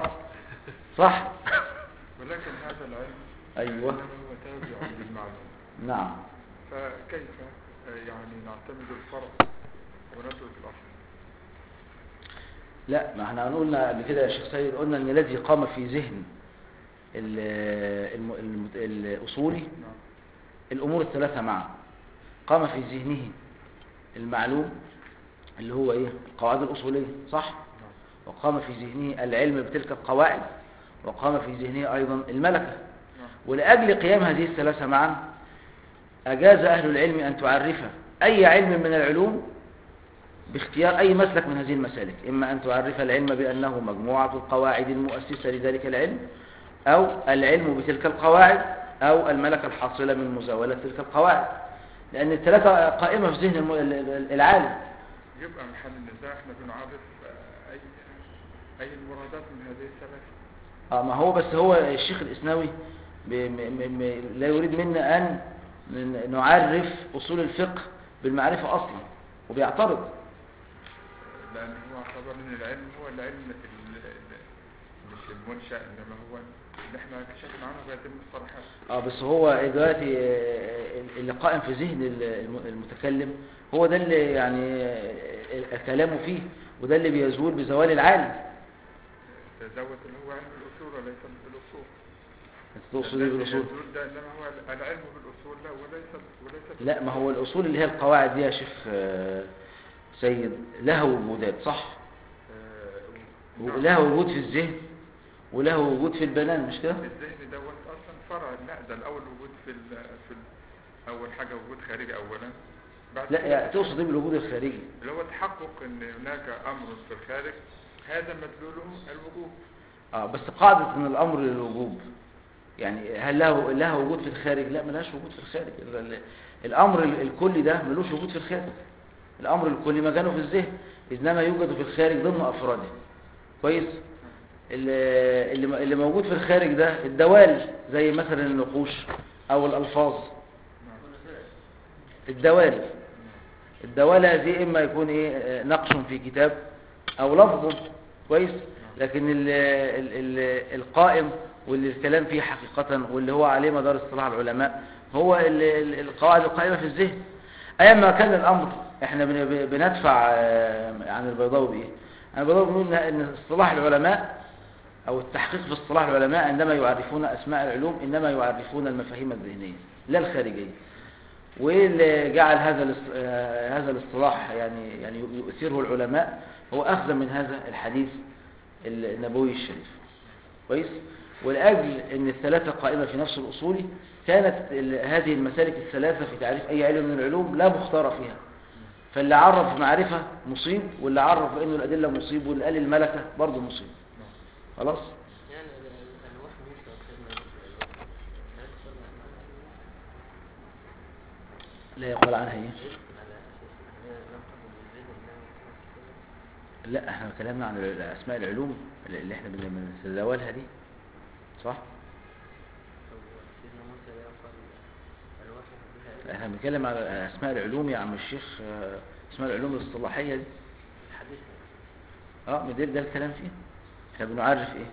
صح ولكن هذا العلم ايوه إنما هو تابع للمعلوم نعم فكيف آه، يعني نعتمد الفرع ونترك الأصل لا ما احنا قلنا قبل كده يا شيخ سيد قلنا ان الذي قام في ذهن ال- الم- الم- الاصولي نعم الامور الثلاثه معا قام في ذهنه المعلوم اللي هو ايه القواعد الأصولية صح وقام في ذهنه العلم بتلك القواعد وقام في ذهنه أيضا الملكة ولأجل قيام هذه الثلاثة معا أجاز أهل العلم أن تعرف أي علم من العلوم باختيار أي مسلك من هذه المسالك إما أن تعرف العلم بأنه مجموعة القواعد المؤسسة لذلك العلم أو العلم بتلك القواعد أو الملكة الحاصلة من مزاولة تلك القواعد لأن الثلاثة قائمة في ذهن الم- ال- ال- العالم يبقى محل النزاع احنا بنعرف آه، اي اي المرادات من هذه الثلاثة آه ما هو بس هو الشيخ الإسناوي ب- م- م- م- لا يريد منا أن ن- نعرف أصول الفقه بالمعرفة أصلا وبيعترض لان هو اعتبر ان العلم هو العلم ال- ال- مش المنشأ انما هو اللي احنا كشفنا عنه بهذه المصطلحات اه بس هو دلوقتي آه، اللي قائم في ذهن الم- المتكلم هو ده اللي يعني آه، كلامه فيه وده اللي بيزول بزوال العالم دوت اللي هو علم الاصول وليس بالاصول انت تقصد ايه بالاصول الذي يزول ده انما هو العلم بالاصول لا وليس وليس لا ما هو الاصول اللي هي القواعد دي يا شيخ آه، سيد لها وجودات صح نعم. لها وجود في الذهن وله وجود في البنان مش كده الذهن دوت اصلا فرع لا ده الاول وجود في ال في ال اول حاجه وجود خارجي اولا بعد لا كده يعني تقصد ايه بالوجود الخارجي اللي هو تحقق ان هناك امر في الخارج هذا مدلوله الوجوب اه بس قاعدة ان الامر للوجوب يعني هل له لها وجود في الخارج لا ملهاش وجود في الخارج ال- ال- الامر ال- الكلي ده ملوش وجود في الخارج الامر الكلي مكانه في الذهن انما يوجد في الخارج ضمن افراده كويس ال- اللي م- اللي موجود في الخارج ده الدوال زي مثلا النقوش او الالفاظ الدوال الدوال هذه اما يكون ايه آه، نقش في كتاب او لفظ كويس لكن ال ال ال القائم واللي الكلام فيه حقيقة واللي هو عليه مدار اصطلاح العلماء هو ال- ال- القواعد القائمة في الذهن ايما كان الامر احنا بن- ب- بندفع آه، عن البيضاوي بايه عن البيضاوي بنقول إن- ان اصطلاح العلماء او التحقيق في اصطلاح العلماء عندما يعرفون اسماء العلوم انما يعرفون المفاهيم الذهنية لا الخارجية واللي جعل هذا الاص- آه، هذا الاصطلاح يعني يعني يؤثره العلماء هو اخذا من هذا الحديث النبوي الشريف كويس ولاجل ان الثلاثه قائمه في نفس الاصول كانت ال- هذه المسالك الثلاثه في تعريف اي علم من العلوم لا مختار فيها فاللي عرف معرفه مصيب واللي عرف بانه الادله مصيب واللي قال الملكه برضه مصيب خلاص يعني ال- ال- الألواح موسى وسيدنا يوسف لا تصلى عنها لا يقال عنها ايه يدخل على أساس إن هي لم تكن بالذهن إنها كانت كده. لا احنا كلامنا عن ال- اسماء العلوم اللي احنا بن- بنتداولها دي صح أو سيدنا موسى لا يقال ألواح بها احنا بنتكلم على اسماء العلوم يا عم الشيخ آه، اسماء العلوم الاصطلاحيه دي الحديث اه ما ده, ده الكلام فيه احنا بنعرف ايه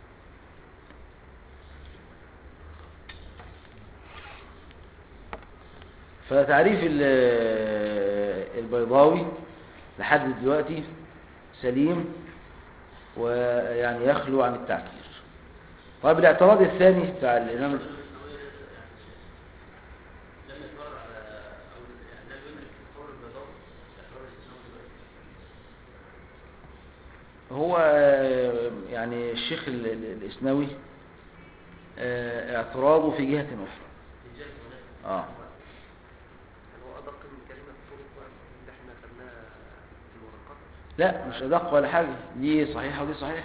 فتعريف ال- البيضاوي لحد دلوقتي سليم ويعني يخلو عن التعكير طيب الاعتراض الثاني بتاع الامام هو آه، يعني الشيخ ال- ال- الإسنوي آه، اعتراضه في جهة أخرى اه يعني هو أدق من كلمة طرق بقى اللي احنا خدناها في الورقات لا مش أدق ولا حاجة دي صحيحة ودي صحيحة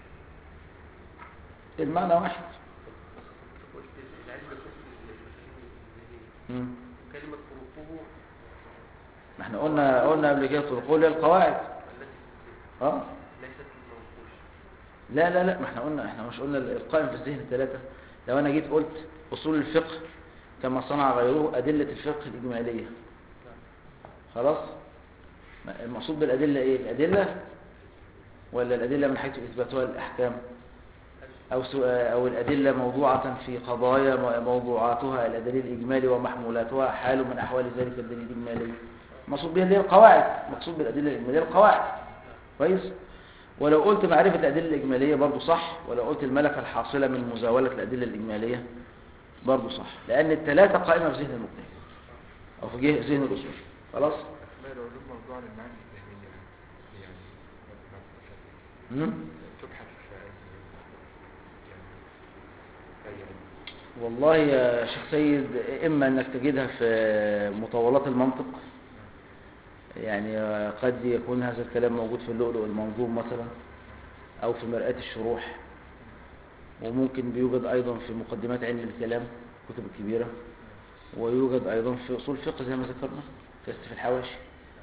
المعنى واحد قلت العلم الفقهي المفاهيم الذهنية مم. كلمة طرقه ما احنا قلنا قلنا قبل كده طرقول القواعد التي اه ليست بالمنقوش لا لا لا ما احنا قلنا احنا مش قلنا القائم في الذهن الثلاثة لو انا جيت قلت اصول الفقه كما صنع غيره ادلة الفقه الاجمالية خلاص ما- المقصود بالادلة ايه الادلة ولا الادلة من حيث اثباتها الاحكام او سو- او الادلة موضوعة في قضايا م- موضوعاتها الادلة الاجمالي ومحمولاتها حال من احوال ذلك الدليل الاجمالي المقصود بها اللي هي القواعد المقصود بالادلة الاجمالية القواعد كويس ولو قلت معرفة الأدلة الإجمالية برضو صح ولو قلت الملكة الحاصلة من مزاولة الأدلة الإجمالية برضو صح لأن الثلاثة قائمة في ذهن المجتهد أو في جه- ذهن الأصول خلاص اسماء العلوم موضوعة بعض المعاني الذهنية يعني ما- ما- مم؟ تبحث في أي يعني أي علم. والله يا شيخ سيد إما أنك تجدها في مطولات المنطق يعني قد يكون هذا الكلام موجود في اللؤلؤ المنظوم مثلا أو في مرآة الشروح وممكن بيوجد أيضا في مقدمات علم الكلام الكتب الكبيرة ويوجد أيضا في أصول الفقه زي ما ذكرنا في في الحواشي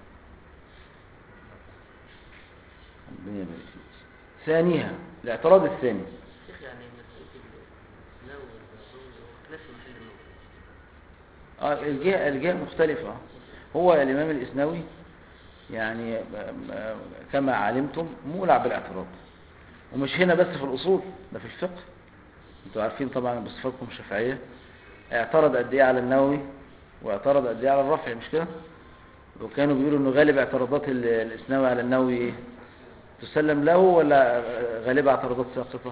ربنا يبارك فيك. ثانيها الاعتراض الثاني شيخ يعني مسألة النوم والظن واختلاف في محل النوم اه الجهة الجهة مختلفة هو الإمام الإسنوي يعني م- م- كما علمتم مولع بالاعتراض ومش هنا بس في الأصول ده في الفقه انتوا عارفين طبعا بصفاتكم الشافعية اعترض قد ايه على النووي واعترض قد ايه على الرفع مش كده وكانوا بيقولوا انه غالب اعتراضات ال- الإسنوي على النووي ايه تسلم له ولا غالبها اعتراضات ساقطة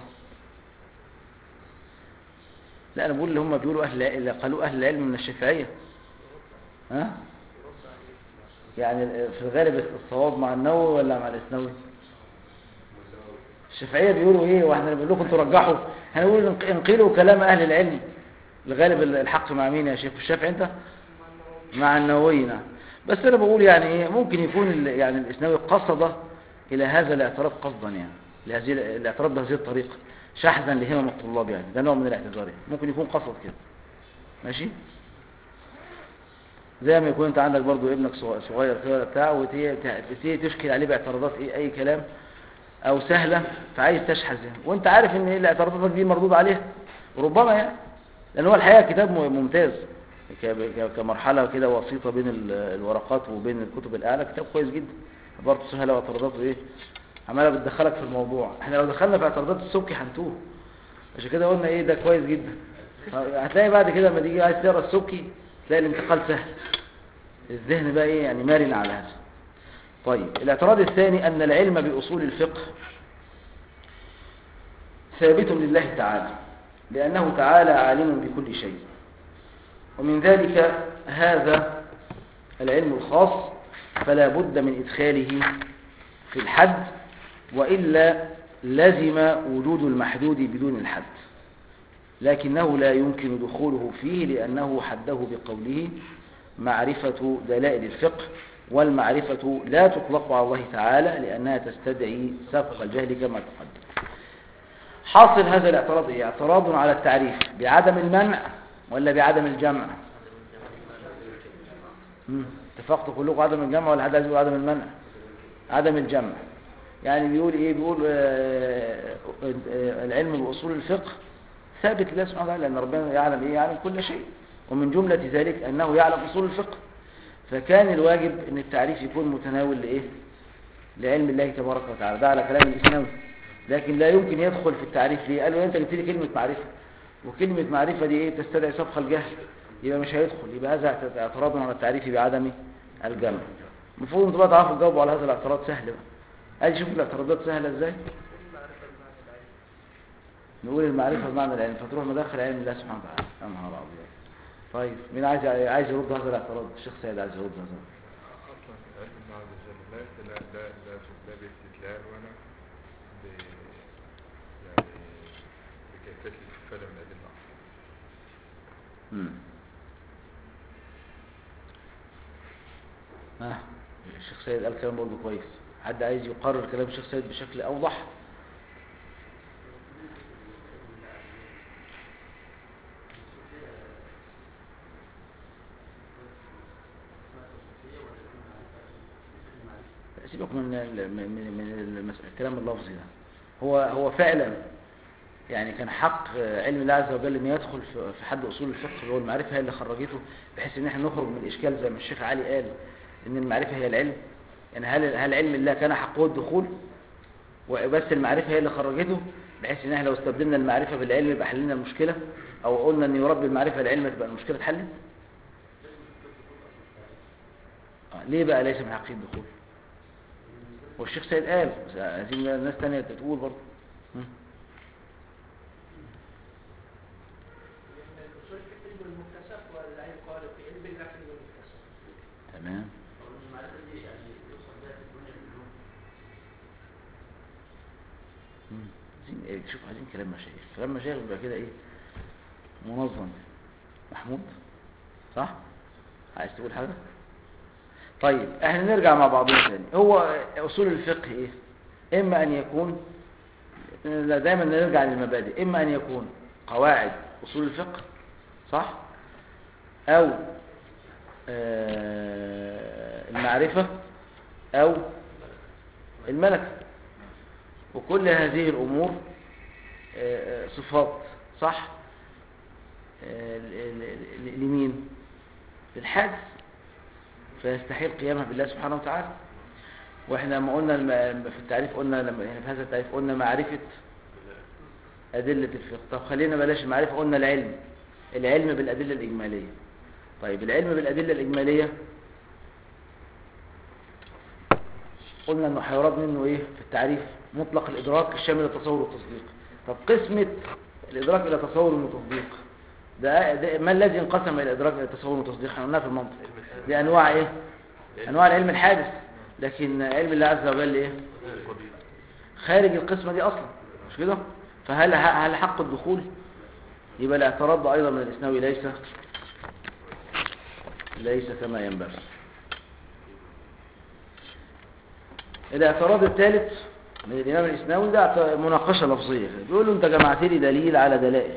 لا انا بقول اللي هم بيقولوا اهل اللي قالوا اهل العلم من الشافعيه ها يعني في الغالب الصواب مع النووي ولا مع الاسنوي الشافعيه بيقولوا ايه واحنا بنقول لكم ترجحوا هنقول انق- انقلوا كلام اهل العلم الغالب الحق مع مين يا شيخ الشافعي انت مع النووي نعم بس انا بقول يعني ايه ممكن يكون ال- يعني الاسنوي قصد الى هذا الاعتراض قصدا يعني لهذه الاعتراض بهذه الطريقه شحذا لهمم الطلاب يعني ده نوع من الاعتذار يعني. ممكن يكون قصد كده ماشي زي ما يكون انت عندك برضو ابنك صغ- صغير كده ولا بتاع وتيجي تشكل عليه باعتراضات ايه اي كلام او سهله فعايز تشحذ يعني. وانت عارف ان ايه الاعتراضات دي مردود عليها ربما يعني لان هو الحقيقه كتاب م- ممتاز ك- ك- كمرحله كده وسيطه بين ال- الورقات وبين الكتب الاعلى كتاب كويس جدا برضه سهله واعتراضاته ايه عماله بتدخلك في الموضوع احنا لو دخلنا في اعتراضات السبكي هنتوه عشان كده قلنا ايه ده كويس جدا هتلاقي بعد كده لما تيجي عايز تقرا السبكي تلاقي الانتقال سهل الذهن بقى ايه يعني مرن على هذا طيب الاعتراض الثاني ان العلم باصول الفقه ثابت لله تعالى لانه تعالى عالم بكل شيء ومن ذلك هذا العلم الخاص فلا بد من ادخاله في الحد وإلا لزم وجود المحدود بدون الحد لكنه لا يمكن دخوله فيه لأنه حده بقوله معرفة دلائل الفقه والمعرفة لا تطلق على الله تعالى لأنها تستدعي سبق الجهل كما تقدم حاصل هذا الاعتراض إيه؟ اعتراض على التعريف بعدم المنع ولا بعدم الجمع مم. اتفقتوا كلكم عدم الجمع ولا حد عايز يقول عدم المنع عدم الجمع يعني بيقول ايه بيقول آه، آه، العلم باصول الفقه ثابت لله سبحانه وتعالى لان ربنا يعلم ايه يعلم كل شيء ومن جمله ذلك انه يعلم اصول الفقه فكان الواجب ان التعريف يكون متناول لايه لعلم الله تبارك وتعالى ده على كلام الاسلام لكن لا يمكن يدخل في التعريف ليه قالوا انت جبت لي كلمه معرفه وكلمه معرفه دي ايه تستدعي سبق الجهل يبقى مش هيدخل يبقى هذا اعتراض على التعريف بعدم الجمع المفروض انتوا بقى تعرفوا تجاوبوا على هذا الاعتراض سهل بقى ادي شوف الاعتراضات سهله ازاي نقول المعرفه بمعنى العلم فتروح مدخل علم الله سبحانه وتعالى يا نهار ابيض طيب مين عايز عايز يرد هذا الاعتراض الشيخ سيد عايز يرد هذا أصلا علم الله عز وجل لا لا لا لا لا باستدلال ولا ب يعني بكيفية الاستفادة من الأدلة أصلا امم ها الشيخ سيد قال كلام برضه كويس حد عايز يقرر كلام الشيخ سيد بشكل اوضح سيبك من ال- من من من المس- الكلام اللفظي ده هو هو فعلا يعني كان حق علم الله عز وجل ان يدخل في في حد اصول الفقه اللي هو المعرفه هي اللي خرجته بحيث ان احنا نخرج من الاشكال زي ما الشيخ علي قال ان المعرفه هي العلم يعني هل هل علم الله كان حقه الدخول وبس المعرفه هي اللي خرجته بحيث ان احنا لو استبدلنا المعرفه بالعلم يبقى حللنا المشكله او قلنا ان يربي المعرفه العلم تبقى المشكله اتحلت آه، ليه بقى ليس من حقه الدخول والشيخ سيد قال بس عايزين الناس تانية تقول برضه م? الاصول في علم المكتسب ولا يقال في علم الله في المكتسب تمام المعرفه دي يعني مم. عايزين ايه شوف عايزين كلام مشايخ كلام مشايخ بيبقى كده ايه منظم محمود صح عايز تقول حاجة طيب احنا نرجع مع بعضنا تاني هو اصول الفقه ايه اما ان يكون لا دايما نرجع للمبادئ اما ان يكون قواعد اصول الفقه صح او آه، المعرفة او الملكة وكل هذه الامور آه، آه، صفات صح آه، ل- ل- ل- لمين للحادث فيستحيل قيامها بالله سبحانه وتعالى واحنا لما قلنا الم- في التعريف قلنا لما يعني في هذا التعريف قلنا معرفة أدلة الفقه طب خلينا بلاش المعرفة قلنا العلم العلم بالأدلة الإجمالية طيب العلم بالأدلة الإجمالية قلنا انه هيراد منه ايه في التعريف مطلق الادراك الشامل للتصور والتصديق طب قسمة الادراك الى تصور وتصديق ده, ده ما الذي انقسم الى الادراك الى تصور وتصديق احنا قلناها في المنطق دي انواع ايه انواع العلم الحادث لكن علم الله عز وجل ايه خارج القسمة دي اصلا مش كده فهل هل حق الدخول يبقى الاعتراض ده ايضا من الاسناوي ليس ليس كما ينبغي الاعتراض الثالث من الإمام الإسناوي ده اعت- مناقشة لفظية بيقول له أنت جمعت لي دليل على دلائل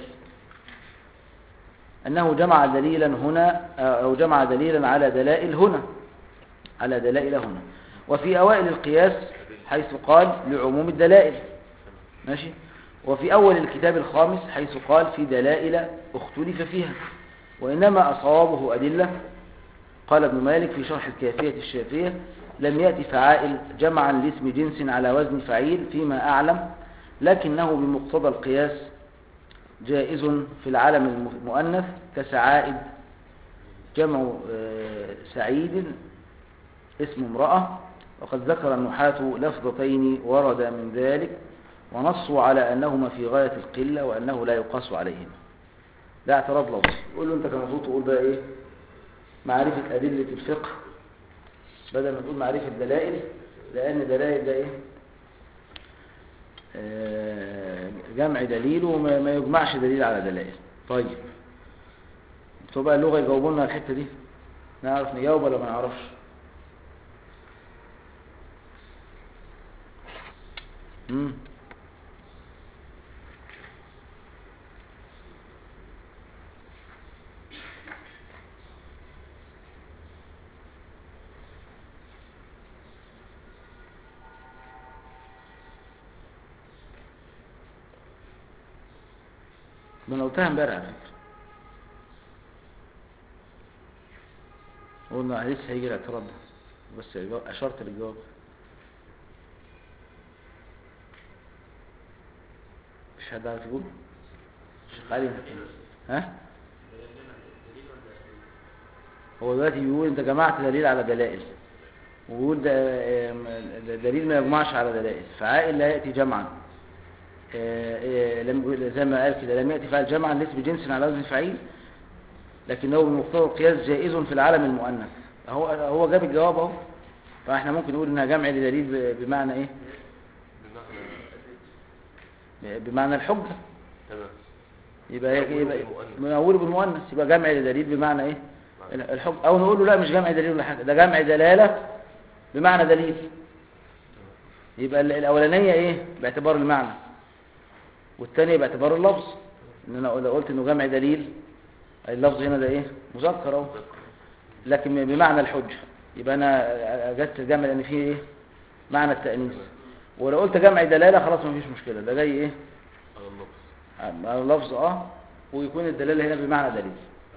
أنه جمع دليلا هنا أو جمع دليلا على دلائل هنا على دلائل هنا وفي أوائل القياس حيث قال لعموم الدلائل ماشي وفي أول الكتاب الخامس حيث قال في دلائل اختلف فيها وإنما أصابه أدلة قال ابن مالك في شرح الكافية الشافية لم يأتي فعائل جمعا لاسم جنس على وزن فعيل فيما أعلم لكنه بمقتضى القياس جائز في العالم المؤنث كسعائد جمع آه، سعيد اسم امرأة وقد ذكر النحاة لفظتين ورد من ذلك ونصوا على أنهما في غاية القلة وأنه لا يقاس عليهما ده اعتراض لفظي يقول له أنت كان المفروض تقول بقى إيه معرفة أدلة الفقه بدل ما تقول معرفة دلائل لأن دلائل ده إيه آه، جمع دليل وما ما يجمعش دليل على دلائل طيب بتوع بقى اللغة يجاوبوا لنا على الحتة دي نعرف نجاوب ولا ما نعرفش امم ما انا قلتها امبارح على فكره قلنا لسه هيجي الاعتراض ده بس الجواب- اشرت للجواب مش حد عارف يقول الشيخ علي ها هو دلوقتي بيقول انت جمعت دليل على دلائل ويقول ده آم، ده دليل ما يجمعش على دلائل فعائل لا ياتي جمعا آه، آه، لم زي ما قال كده لم يأتي فعل جمعا ليس بجنس على وزن فعيل لكنه بمقتضى القياس جائز في العالم المؤنث هو هو جاب الجواب اهو فاحنا ممكن نقول انها جمع لدليل ب- بمعنى ايه بمعنى بمعنى الحجة تمام يبقى هي مأوله يبقى بالمؤنث. مأوله بالمؤنث يبقى جمع لدليل بمعنى ايه الحجة او نقول له لا مش جمع دليل ولا حاجة ده جمع دلالة بمعنى دليل يبقى ال- الاولانية ايه باعتبار المعنى والثانية باعتبار اللفظ ان انا لو قلت انه جمع دليل اللفظ هنا ده ايه مذكر اهو لكن بمعنى الحجة يبقى انا اجدت الجمع لان فيه ايه معنى التأنيث ولو قلت جمع دلالة خلاص مفيش مشكلة ده جاي ايه على اللفظ على اللفظ اه ويكون الدلالة هنا بمعنى دليل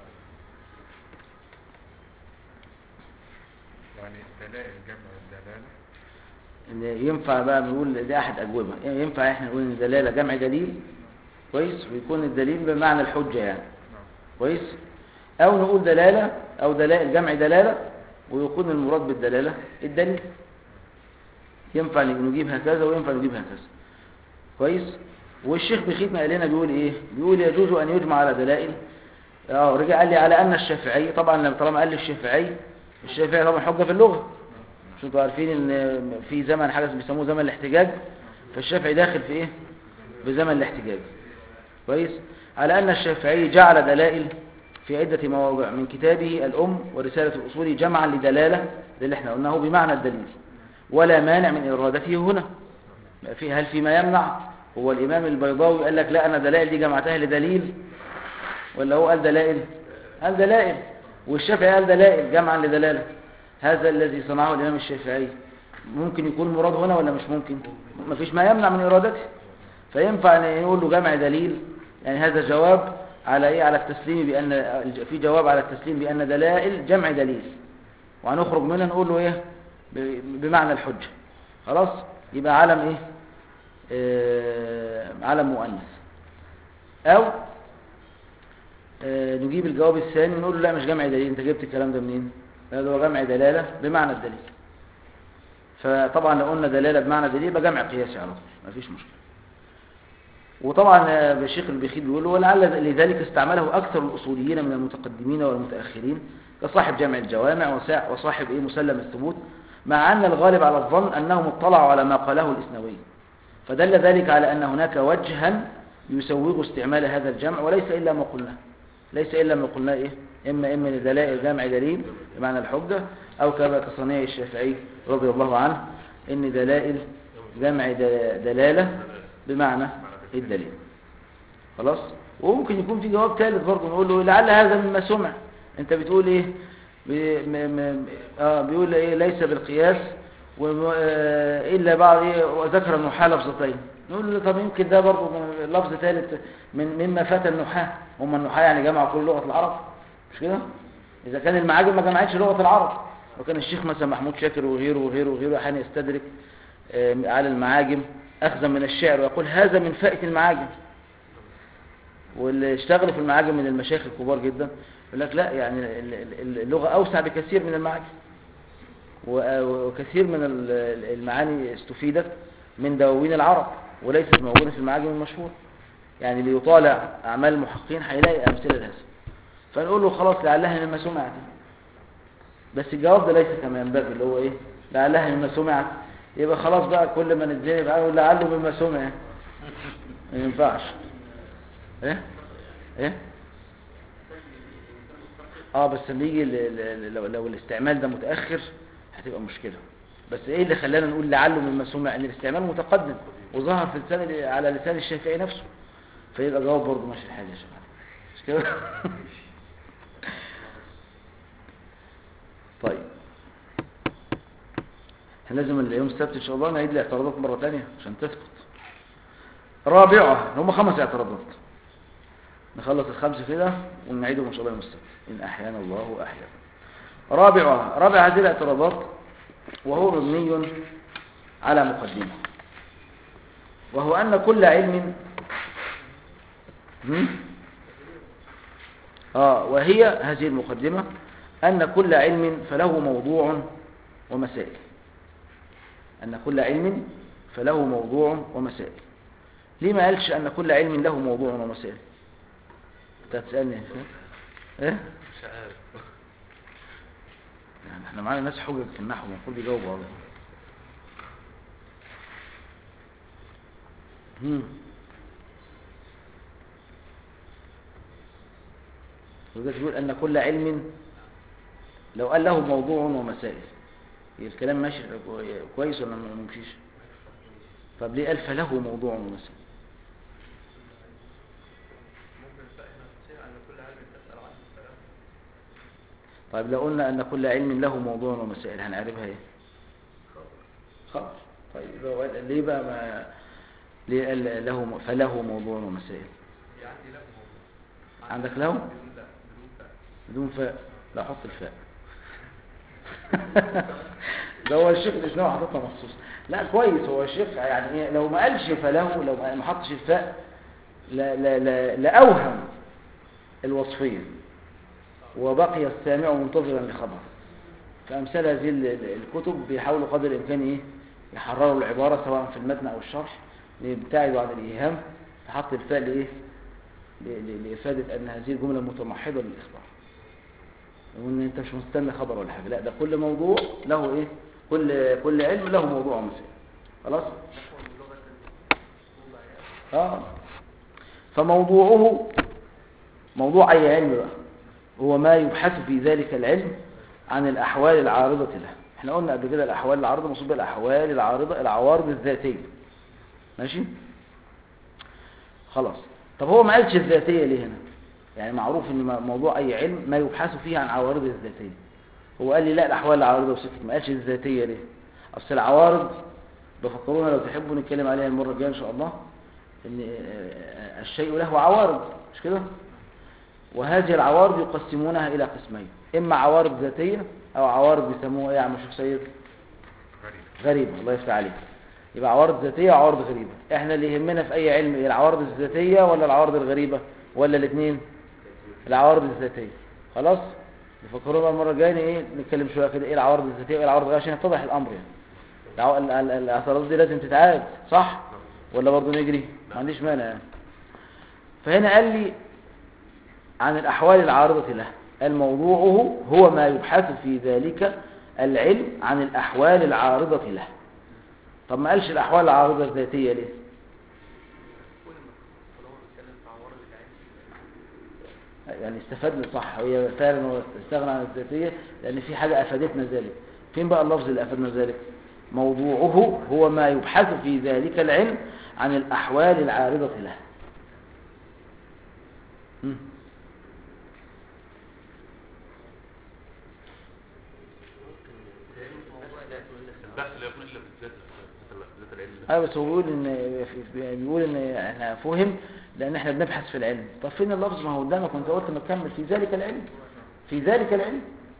يعني دلائل جمع الدلالة ان ينفع بقى نقول ده احد اجوبة يعني ينفع احنا نقول ان الدلالة جمع دليل كويس ويكون الدليل بمعنى الحجة يعني نعم كويس او نقول دلالة او دلائل جمع دلالة ويكون المراد بالدلالة الدليل ينفع نجيب هكذا وينفع نجيب هكذا كويس والشيخ بخيت ما قال لنا بيقول ايه بيقول يجوز ان يجمع على دلائل اه رجع قال لي على ان الشافعي طبعا لما طالما قال لي الشافعي الشافعي طبعا حجه في اللغه مش انتوا عارفين ان في زمن حاجه بيسموه زمن الاحتجاج فالشافعي داخل في ايه في زمن الاحتجاج كويس على ان الشافعي جعل دلائل في عدة مواضع من كتابه الأم ورسالة الأصول جمعا لدلالة ده اللي احنا قلناه بمعنى الدليل ولا مانع من إرادته هنا ما في هل فيما يمنع هو الإمام البيضاوي قال لك لا أنا دلائل دي جمعتها لدليل ولا هو قال دلائل قال دلائل والشافعي قال دلائل جمعا لدلالة هذا الذي صنعه الإمام الشافعي ممكن يكون مراد هنا ولا مش ممكن ما فيش ما يمنع من إرادته فينفع ان يقول له جمع دليل يعني هذا جواب على ايه على التسليم بان في جواب على التسليم بان دلائل جمع دليل وهنخرج منها نقول له ايه ب- بمعنى الحجه خلاص يبقى علم ايه آه علم مؤنث او آه نجيب الجواب الثاني ونقول له لا مش جمع دليل انت جبت الكلام ده منين هذا هو جمع دلاله بمعنى الدليل فطبعا لو قلنا دلاله بمعنى دليل يبقى جمع قياسي على طول مفيش مشكله وطبعا آه، الشيخ البخيل بيقول ولعل لذلك استعمله أكثر الأصوليين من المتقدمين والمتأخرين كصاحب جامع الجوامع وسا- وصاحب إيه مسلم الثبوت مع أن الغالب على الظن أنهم اطلعوا على ما قاله الإسنوي فدل ذلك على أن هناك وجها يسوغ استعمال هذا الجمع وليس إلا ما قلناه ليس إلا ما قلناه إيه إما إما لدلائل جمع دليل بمعنى الحجة أو كما كصنيع الشافعي رضي الله عنه إن دلائل جمع د- دلالة بمعنى الدليل خلاص وممكن يكون في جواب ثالث برضه نقول له لعل هذا مما سمع انت بتقول ايه بي م م اه بيقول ايه ليس بالقياس وم- آه، الا بعض ايه وذكر النحاة لفظتين نقول له طب يمكن ده برضه من- لفظ ثالث من مما فات النحاة هم النحاة يعني جمعوا كل لغة العرب مش كده اذا كان المعاجم ما جمعتش لغة العرب وكان الشيخ مثلا محمود شاكر وغيره وغيره وغيره احيانا يستدرك آه، على المعاجم أخذا من الشعر ويقول هذا من فائة المعاجم واللي اشتغلوا في المعاجم من المشايخ الكبار جدا يقول لك لا يعني ال- ال- اللغة أوسع بكثير من المعاجم و- وكثير من ال- المعاني استفيدت من دواوين العرب وليست موجودة في المعاجم المشهورة يعني اللي يطالع أعمال المحققين هيلاقي أمثلة لهذا فنقول له خلاص لعلها مما سمعت بس الجواب ده ليس كما ينبغي اللي هو ايه لعلها مما سمعت يبقى خلاص بقى كل ما نتزنق بقى نقول لعله مما سمع ما ينفعش ايه ايه اه بس لما يجي ل- ل- لو, لو الاستعمال ده متاخر هتبقى مشكله بس ايه اللي خلانا نقول لعله مما سمع ان الاستعمال متقدم وظهر في لسان على لسان الشافعي نفسه فيبقى جواب برضه ماشي الحال يا شباب مش كده طيب احنا لازم اليوم السبت ان شاء الله نعيد الاعتراضات مرة تانية عشان تثبت رابعة هم خمس اعتراضات نخلص الخمسة كده ونعيدهم ان شاء الله يوم السبت ان احيانا الله احيانا رابعها رابع هذه الاعتراضات وهو مبني على مقدمة وهو أن كل علم هم؟ آه وهي هذه المقدمة أن كل علم فله موضوع ومسائل أن كل علم فله موضوع ومسائل ليه ما قالش أن كل علم له موضوع ومسائل أنت هتسألني إيه مش عارف يعني احنا معانا ناس حجج في النحو المفروض يجاوبوا على هم وده بيقول أن كل علم لو قال له موضوع ومسائل يبقى الكلام ماشي كويس ولا ما ممشيش طب ليه قال فله موضوع ومسائل ممكن فإحنا نصير على كل علم تسأل عنه الكلام طيب لو قلنا أن كل علم له موضوع ومسائل هنعرفها ايه خبر طيب لو قال- ليه بقى ما ليه قال له م- فله موضوع ومسائل هي عندي له موضوع عندك له بدون لا بدون فاء بدون فاء لا حط الفاء ده هو الشيخ الاسلام حاططها مخصوص لا كويس هو الشيخ يعني إيه، لو ما قالش فله لو ما ما حطش الفاء لا لا لا لاوهم الوصفيه وبقي السامع منتظرا لخبر فامثال هذه ال- ال- الكتب بيحاولوا قدر الامكان ايه يحرروا العباره سواء في المتن او الشرح ليبتعدوا عن الايهام فحط الفاء لايه ل- ل- لافاده ان هذه الجمله متمحضه للاخبار وان انت مش مستني خبر ولا حاجه لا ده كل موضوع له ايه كل كل علم له موضوع ومسائل خلاص نحو من لغة اه فموضوعه موضوع أي علم بقى هو ما يبحث في ذلك العلم عن الأحوال العارضة له احنا قلنا قبل كده الأحوال العارضة مصوب بالأحوال العارضة العوارض الذاتية ماشي خلاص طب هو ما قالش الذاتية ليه هنا يعني معروف ان م- موضوع أي علم ما يبحث فيه عن عوارض الذاتية هو قال لي لا الأحوال العارضة وسكت ما قالش الذاتية ليه أصل العوارض بفكرونا لو تحبوا نتكلم عليها المرة الجاية إن شاء الله ان آه، الشيء له عوارض مش كده وهذه العوارض يقسمونها إلى قسمين إما عوارض ذاتية أو عوارض بيسموها إيه يا عم شيخ سيد غريب غريبة الله يفتح عليك يبقى عوارض ذاتية وعوارض غريبة احنا اللي يهمنا في أي علم إيه العوارض الذاتية ولا العوارض الغريبة ولا الاثنين العوارض الذاتية خلاص نفكروا بقى المرة الجاية ايه نتكلم شوية كده ايه العوارض الذاتية وايه العوارض الغريبة عشان يتضح الأمر يعني العو- ال- ال- الاعتراضات دي لازم تتعاد صح ولا برضه نجري ما عنديش مانع يعني فهنا قال لي عن الأحوال العارضة له الموضوعه هو ما يبحث في ذلك العلم عن الأحوال العارضة له طب ما قالش الأحوال العارضة الذاتية ليه كل ما طالما بنتكلم في عوارض العلم يعني استفدنا صح هي فعلا هو استغنى عن الذاتية لأن في حاجة أفادتنا ذلك فين بقى اللفظ اللي أفادنا ذلك موضوعه هو ما يبحث في ذلك العلم عن الأحوال العارضة له مم. البحث لا يكون الا بالذات ذات العلم ايوه بس هو بيقول ان بيقول ان احنا فهم لان احنا بنبحث في العلم طب فين اللفظ ما هو قدامك وانت قلت ما تكمل في ذلك العلم في ذلك العلم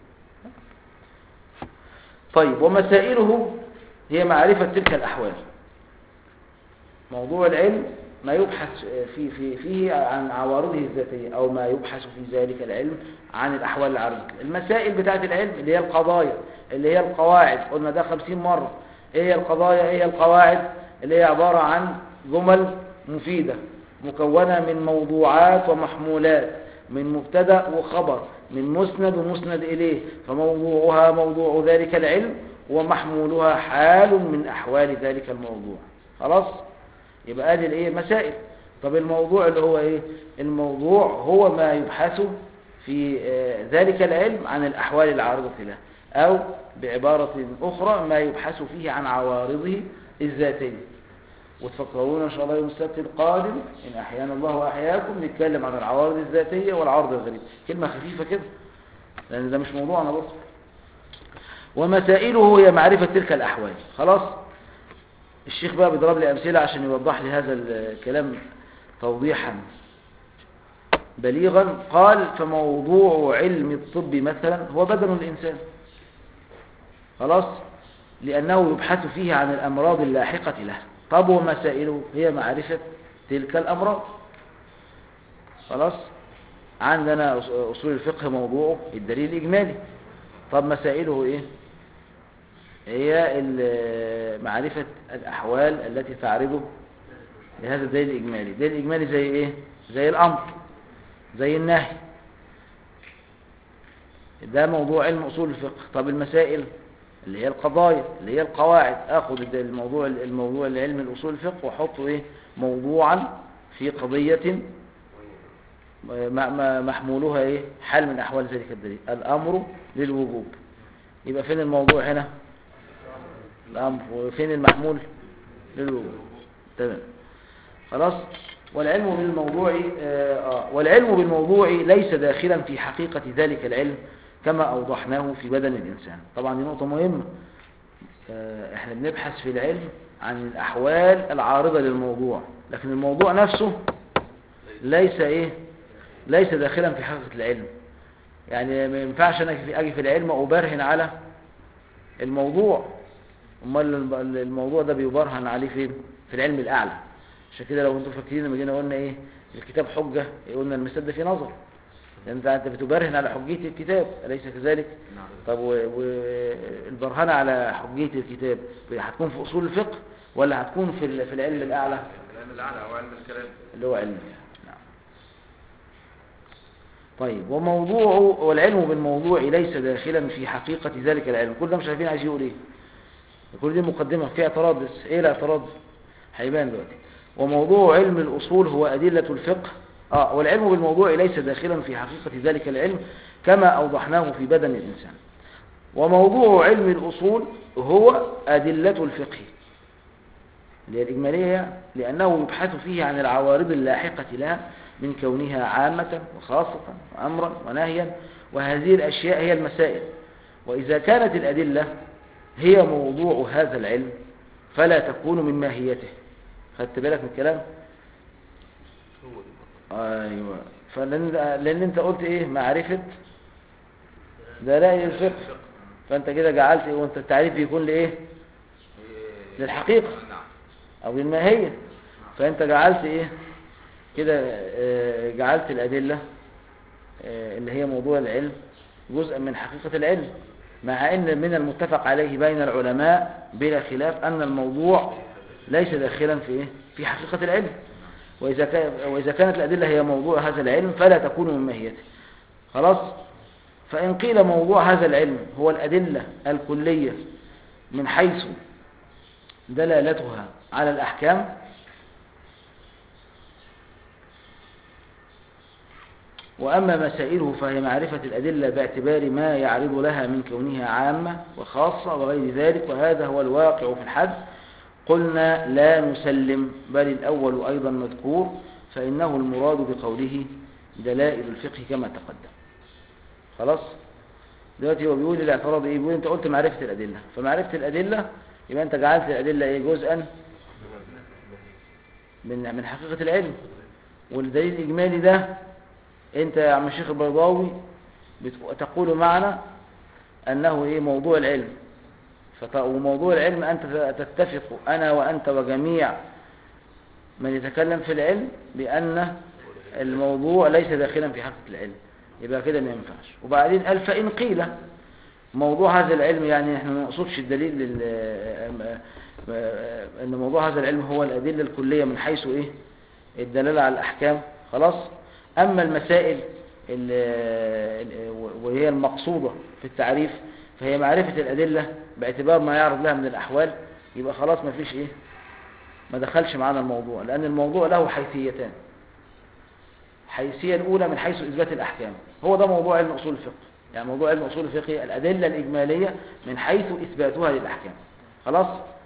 طيب ومسائله هي معرفة تلك الأحوال موضوع العلم ما يبحث في في فيه عن عوارضه الذاتية أو ما يبحث في ذلك العلم عن الأحوال العارضة المسائل بتاعة العلم اللي هي القضايا اللي هي القواعد قلنا ده خمسين مرة إيه هي القضايا إيه هي القواعد اللي هي عبارة عن جمل مفيدة مكونة من موضوعات ومحمولات من مبتدا وخبر من مسند ومسند إليه فموضوعها موضوع ذلك العلم ومحمولها حال من أحوال ذلك الموضوع خلاص يبقى ادي الايه مسائل طب الموضوع اللي هو ايه الموضوع هو ما يبحث في آه، ذلك العلم عن الأحوال العارضة له أو بعبارة أخرى ما يبحث فيه عن عوارضه الذاتية وتفكرون إن شاء الله يوم السبت القادم إن أحيانا الله وأحياكم نتكلم عن العوارض الذاتية والعرض الغريب كلمة خفيفة كده لأن ده مش موضوعنا برضه ومسائله هي معرفة تلك الأحوال خلاص الشيخ بقى بيضرب لي أمثلة عشان يوضح لي هذا الكلام توضيحا بليغا قال فموضوع علم الطب مثلا هو بدن الإنسان خلاص لأنه يبحث فيه عن الأمراض اللاحقة له طب ومسائله هي معرفة تلك الأمراض خلاص عندنا أصول الفقه موضوعه الدليل الإجمالي طب مسائله إيه هي ال- معرفة الأحوال التي تعرضه لهذا الدليل الإجمالي الدليل الإجمالي زي إيه زي الأمر زي النهي ده موضوع علم أصول الفقه طب المسائل اللي هي القضايا اللي هي القواعد اخد الد- الموضوع الموضوع العلم الاصول الفقه واحطه ايه موضوعا في قضية م- م- محمولها ايه حال من احوال ذلك الدليل الامر للوجوب يبقى فين الموضوع هنا الامر وفين المحمول للوجوب تمام خلاص والعلم بالموضوع آه آه، والعلم بالموضوع ليس داخلا في حقيقة ذلك العلم كما أوضحناه في بدن الإنسان طبعا دي نقطة مهمة آه، احنا بنبحث في العلم عن الأحوال العارضة للموضوع لكن الموضوع نفسه ليس ايه ليس داخلا في حقيقة العلم يعني ما ينفعش انا في- اجي في العلم وابرهن على الموضوع امال الم- الموضوع ده بيبرهن عليه فين في العلم الاعلى عشان كده لو انتم فاكرين لما جينا قلنا ايه الكتاب حجة قلنا المسد ده فيه نظر لان انت انت بتبرهن على حجية الكتاب اليس كذلك نعم طب والبرهنة على حجية الكتاب هتكون في اصول الفقه ولا هتكون في ال- في العلم الاعلى العلم الأعلى هو علم الكلام اللي هو علم الكلام. نعم طيب وموضوع والعلم بالموضوع ليس داخلا في حقيقة ذلك العلم كل ده مش عارفين عايز يقول ايه كل دي مقدمة فيها اعتراض بس ايه الاعتراض هيبان دلوقتي وموضوع علم الأصول هو أدلة الفقه آه والعلم بالموضوع ليس داخلا في حقيقة ذلك العلم كما أوضحناه في بدن الإنسان وموضوع علم الأصول هو أدلة الفقه اللي هي الإجمالية لأنه يبحث فيه عن العوارض اللاحقة لها من كونها عامة وخاصة وأمرا ونهيا وهذه الأشياء هي المسائل وإذا كانت الأدلة هي موضوع هذا العلم فلا تكون من ماهيته خدت بالك من الكلام هو دي ايوه فلان لان انت قلت ايه معرفه دلائل الفقه فانت كده جعلت ايه وانت التعريف بيكون لايه للحقيقه نعم او للماهيه فانت جعلت ايه كده آه، جعلت الادله آه، اللي هي موضوع العلم جزءا من حقيقه العلم مع ان من المتفق عليه بين العلماء بلا خلاف ان الموضوع ليس داخلا في ايه في حقيقه العلم وإذا, كان وإذا كانت الأدلة هي موضوع هذا العلم فلا تكون من ماهيته خلاص فإن قيل موضوع هذا العلم هو الأدلة الكلية من حيث دلالتها على الأحكام وأما مسائله فهي معرفة الأدلة باعتبار ما يعرض لها من كونها عامة وخاصة وغير ذلك وهذا هو الواقع في الحد قلنا لا نسلم بل الأول أيضا مذكور فإنه المراد بقوله دلائل الفقه كما تقدم خلاص دلوقتي هو بيقول الاعتراض ايه بيقول انت قلت معرفة الأدلة فمعرفة الأدلة يبقى انت جعلت الأدلة ايه جزءا من من حقيقة العلم والدليل الإجمالي ده انت يا عم الشيخ البيضاوي بت- تقول معنا أنه ايه موضوع العلم فط- وموضوع العلم أنت تتفق أنا وأنت وجميع من يتكلم في العلم بأن الموضوع ليس داخلا في حقيقة العلم يبقى كده ما ينفعش وبعدين قال فإن قيل موضوع هذا العلم يعني احنا ما نقصدش الدليل لل- ان موضوع هذا العلم هو الأدلة الكلية من حيث ايه الدلالة على الأحكام خلاص أما المسائل ال- ال- وهي المقصودة في التعريف فهي معرفة الأدلة باعتبار ما يعرض لها من الأحوال يبقى خلاص ما فيش إيه ما دخلش معانا الموضوع لأن الموضوع له حيثيتان الحيثية الأولى من حيث إثبات الأحكام هو ده موضوع علم أصول الفقه يعني موضوع علم أصول الفقه الأدلة الإجمالية من حيث إثباتها للأحكام خلاص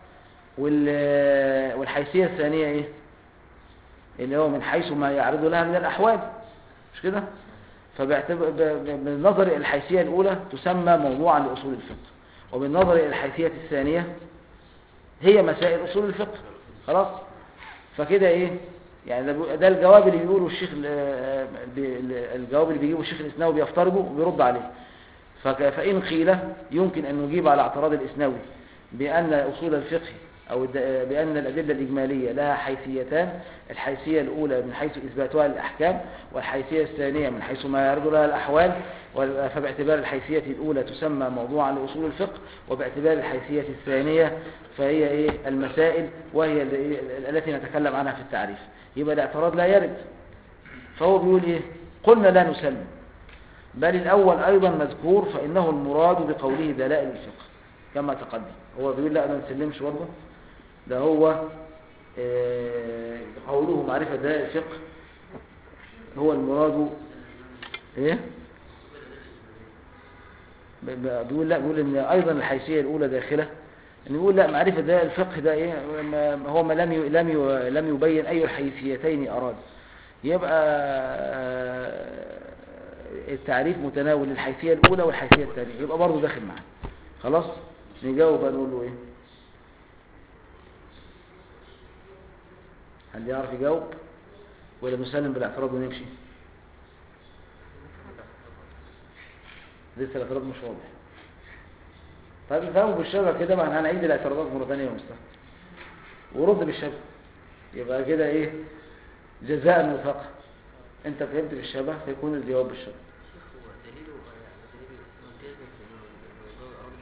وال- والحيثية الثانية إيه اللي هو من حيث ما يعرض لها من الأحوال مش كده فبالنظر بالنظر الحيثية الأولى تسمى موضوعا لأصول الفقه وبالنظر إلى الحيثية الثانية هي مسائل أصول الفقه خلاص فكده إيه يعني ده بيقول- ده الجواب اللي بيقوله الشيخ ال- بي- الجواب اللي بيجيبه الشيخ الإسناوي بيفترضه وبيرد عليه فك- فإن قيل يمكن أن نجيب على اعتراض الإسناوي بأن أصول الفقه أو الد- بأن الأدلة الإجمالية لها حيثيتان الحيثية الأولى من حيث إثباتها للأحكام والحيثية الثانية من حيث ما يعرض لها الأحوال وال- فباعتبار الحيثية الأولى تسمى موضوعا لأصول الفقه وباعتبار الحيثية الثانية فهي إيه المسائل وهي ال- إيه ال- التي نتكلم عنها في التعريف يبقى الاعتراض لا يرد فهو بيقول إيه قلنا لا نسلم بل الأول أيضا مذكور فإنه المراد بقوله دلائل الفقه كما تقدم هو بيقول لا ما نسلمش برضه ده هو آه، قوله معرفة دلائل الفقه هو المراد ايه ب- ب- بيقول لا بيقول ان ايضا الحيثيه الاولى داخله ان بيقول لا معرفه دلائل الفقه ده ايه ما- هو ما لم ي- لم ي- لم يبين اي الحيثيتين اراد يبقى آه، التعريف متناول للحيثيه الاولى والحيثيه الثانيه يبقى برضه داخل معاه خلاص نجاوب بقى نقول له ايه هل يعرف يجاوب ولا نسلم بالاعتراض ونمشي لسه الاعتراض مش واضح طيب نفهمه بالشبه كده ما احنا هنعيد الاعتراضات مره ثانيه يا مصطفى ورد بالشبه يبقى كده ايه جزاء وفقه انت فهمت بالشبه فيكون الجواب بالشبه هو دليله يعني دليل ممتاز في الموضوع أراد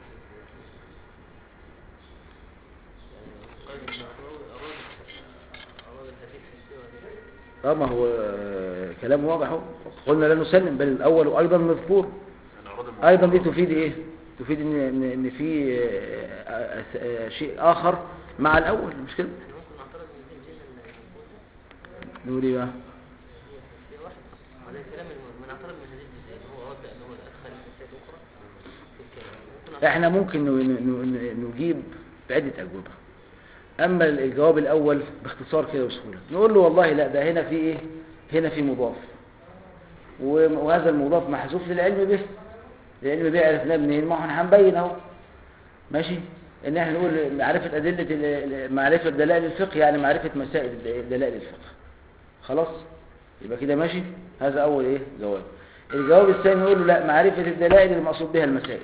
يعني قال الموضوع أراد أراد الحديث في السوى اه ما هو آه، كلام واضح اهو قلنا لا نسلم بل الاول ايضا مذكور يعني أراد الموضوع ايضا دي تفيد ايه تفيد ان ان إن في آه، آه، آه، شيء اخر مع الاول مش كده يعني ممكن نعترض من ضمن نقول ايه بقى هي حيثية واحدة وهذا الكلام الم- من اعترض من هذه الجزئية إن هو أود أن هو أدخل الحيثيات الأخرى في الكلام ممكن احنا ممكن ن- ن- ن- نجيب بعدة أجوبة أما ال- الجواب الأول باختصار كده وسهولة نقول له والله لا ده هنا في إيه هنا في مضاف و- وهذا المضاف محذوف للعلم به العلم به عرفناه منين ما احنا هنبين اهو ماشي ان احنا نقول معرفة أدلة ال- ال- معرفة دلائل الفقه يعني معرفة مسائل الد- دلائل الفقه خلاص يبقى كده ماشي هذا أول إيه جواب الجواب الثاني نقول له لا معرفة الدلائل المقصود بها المسائل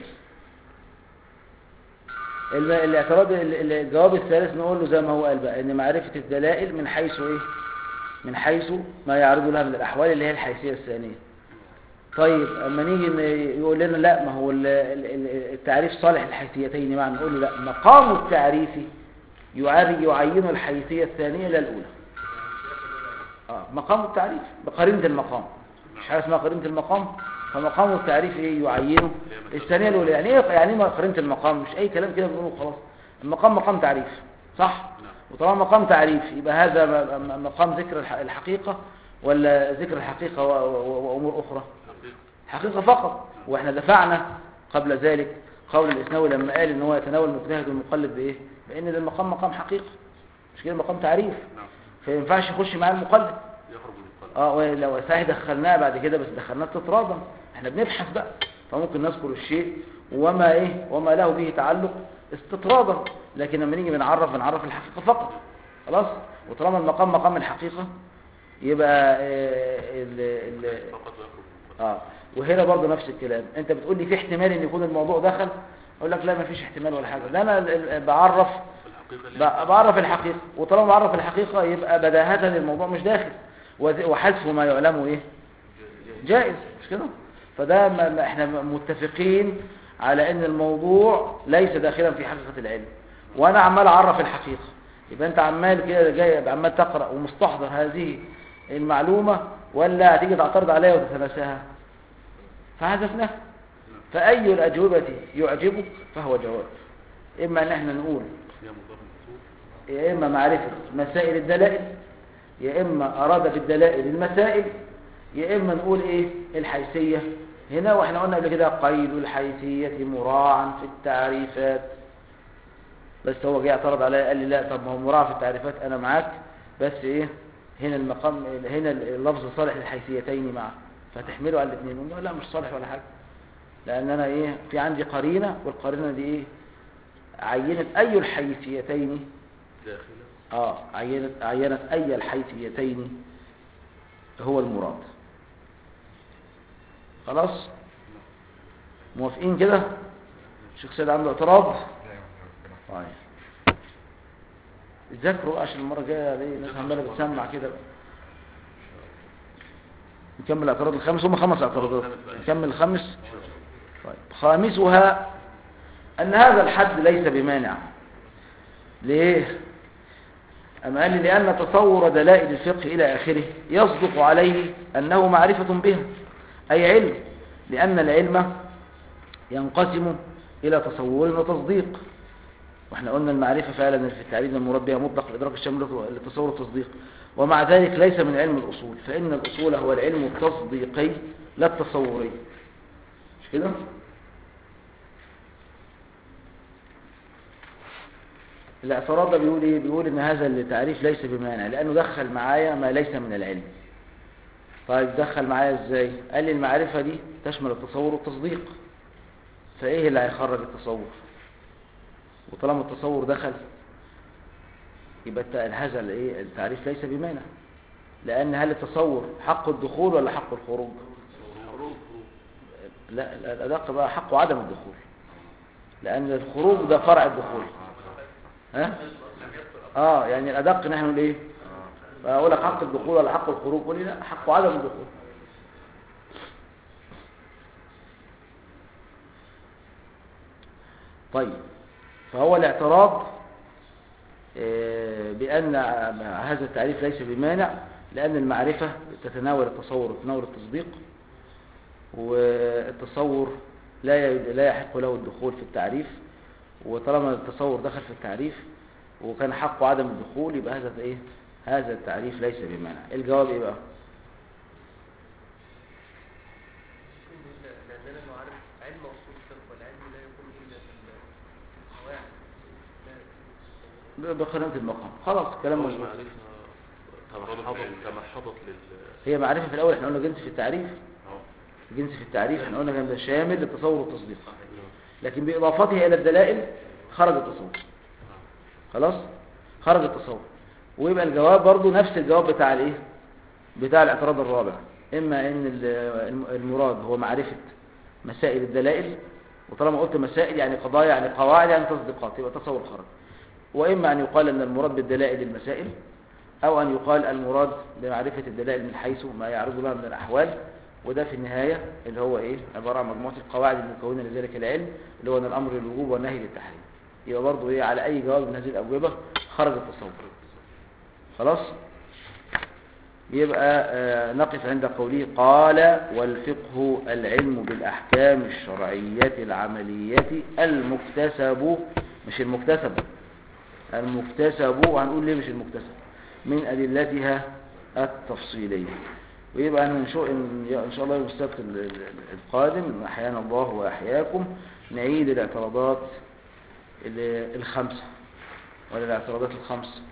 الم- الاعتراض ال- ال- الجواب الثالث نقول له زي ما هو قال بقى ان معرفة الدلائل من حيث ايه من حيث ما يعرض لها من الاحوال اللي هي الحيثية الثانية طيب اما نيجي ن- يقول لنا لا ما هو ال- ال- ال- التعريف صالح الحيثيتين معا نقول له لا مقام التعريف يعر- يعين الحيثية الثانية لا الاولى اه مقام التعريف بقرينة المقام مش حاجة اسمها قرينة المقام فمقام التعريف ايه يعينه الثانية الاولى يعني ايه يعني ايه قرينة المقام مش اي كلام كده بنقوله خلاص المقام مقام تعريف صح نعم. وطالما مقام تعريف يبقى هذا م- م- مقام ذكر الح- الحقيقة ولا ذكر الحقيقة و- و- وامور اخرى حقيقة حقيقة فقط واحنا دفعنا قبل ذلك قول الاسناوي لما قال ان هو يتناول المجتهد والمقلد بايه بان ده المقام مقام حقيقة مش كده مقام تعريف نعم فما ينفعش يخش معاه المقلد يخرج من القلب اه ولو صحيح دخلناها بعد كده بس دخلناه استطرادا احنا بنبحث بقى فممكن نذكر الشيء وما ايه وما له به تعلق استطرادا لكن لما نيجي بنعرف بنعرف الحقيقة فقط خلاص وطالما المقام مقام الحقيقة يبقى آه ال ال فقط ويخرج من القلب اه وهنا برضه نفس الكلام انت بتقول لي في احتمال ان يكون الموضوع دخل اقول لك لا ما فيش احتمال ولا حاجه ده انا ال- ال- بعرف الحقيقة اللي ب- بعرف الحقيقه وطالما بعرف الحقيقه يبقى بداهه الموضوع مش داخل وذ- وحذف ما يعلم ايه جائز مش كده فده ما ما احنا متفقين على ان الموضوع ليس داخلا في حقيقه العلم وانا عمال اعرف الحقيقه يبقى انت عمال كده جاي عمال تقرا ومستحضر هذه المعلومه ولا هتيجي تعترض عليها وتتناساها فحذفناها فاي الاجوبه يعجبك فهو جواب اما ان احنا نقول هي مضاف مقصود يا إما معرفة مسائل الدلائل يا إما أراد بالدلائل المسائل يا إما نقول إيه الحيثية هنا وإحنا قلنا قبل كده قيد الحيثية مراعا في التعريفات بس هو جه اعترض عليا قال لي لا طب ما هو مراعى في التعريفات أنا معاك بس إيه هنا المقام هنا اللفظ صالح للحيثيتين معا فتحمله على الاثنين قلنا لا مش صالح ولا حاجة لأن أنا إيه في عندي قرينة والقرينة دي إيه عينت أي الحيثيتين داخلة اه عينت عينت اي الحيثيتين هو المراد خلاص موافقين كده الشيخ سيد عنده اعتراض لا يا ربنا طيب ذاكروا عشان المره الجايه دي الناس عماله بتسمع كده نكمل الاعتراض الخامس هم خمس اعتراضات نكمل الخامس طيب خامسها ان هذا الحد ليس بمانع ليه أما قال لي لأن تصور دلائل الفقه إلى آخره يصدق عليه أنه معرفة بها أي علم لأن العلم ينقسم إلى تصور وتصديق واحنا قلنا المعرفة فعلا في التعريف المراد بها مطلق الإدراك الشامل للتصور والتصديق ومع ذلك ليس من علم الأصول فإن الأصول هو العلم التصديقي لا التصوري مش كده؟ الاعتراض ده بيقول ايه بيقول ان هذا التعريف ليس بمانع لانه دخل معايا ما ليس من العلم طيب دخل معايا ازاي قال لي المعرفة دي تشمل التصور والتصديق فايه اللي هيخرج التصور وطالما التصور دخل يبقى الت- هذا الايه التعريف ليس بمانع لان هل التصور حق الدخول ولا حق الخروج لا لا، الادق بقى حق عدم الدخول لان الخروج ده فرع الدخول ها اه يعني الادق نحن نقول ايه اقول لك حق الدخول ولا حق الخروج قول لي لا حق عدم الدخول طيب فهو الاعتراض آه، بأن هذا التعريف ليس بمانع لأن المعرفة تتناول التصور وتتناول التصديق والتصور لا ي- لا يحق له الدخول في التعريف وطالما التصور دخل في التعريف وكان حقه عدم الدخول يبقى هذا ايه هذا التعريف ليس بمانع الجواب ايه بقى ممكن نقول لا- لأننا نعرف علم أصول الفقه والعلم لا يكون إلا في القواعد لا ب- بقرينة المقام خلاص كلام أول مظبوط معرفة تمحضت تمحضت لل هي معرفة في الأول احنا قلنا جنس في التعريف اه جنس في التعريف احنا قلنا جنس شامل للتصور والتصديق لكن بإضافتها إلى الدلائل خرج التصور خلاص خرج التصور ويبقى الجواب برضو نفس الجواب بتاع الايه بتاع الاعتراض الرابع اما ان ال- الم- المراد هو معرفة مسائل الدلائل وطالما قلت مسائل يعني قضايا يعني قواعد يعني تصديقات يبقى تصور خرج واما ان يقال ان المراد بالدلائل المسائل او ان يقال المراد بمعرفة الدلائل من حيث ما يعرض لها من الاحوال وده في النهاية اللي هو ايه عبارة عن مجموعة القواعد المكونة لذلك العلم اللي هو ان الامر للوجوب والنهي للتحريم يبقى برضو ايه على اي جواب من هذه الاجوبة خرج التصور خلاص يبقى آه، نقف عند قوله قال والفقه العلم بالأحكام الشرعية العملية المكتسب مش المكتسب المكتسب وهنقول ليه مش المكتسب من أدلتها التفصيلية ويبقى أن نشوء إن إن شاء الله يوم السبت ال- ال- القادم أحيانا الله وأحياكم نعيد الاعتراضات ال- الخمسة ولا الاعتراضات الخمس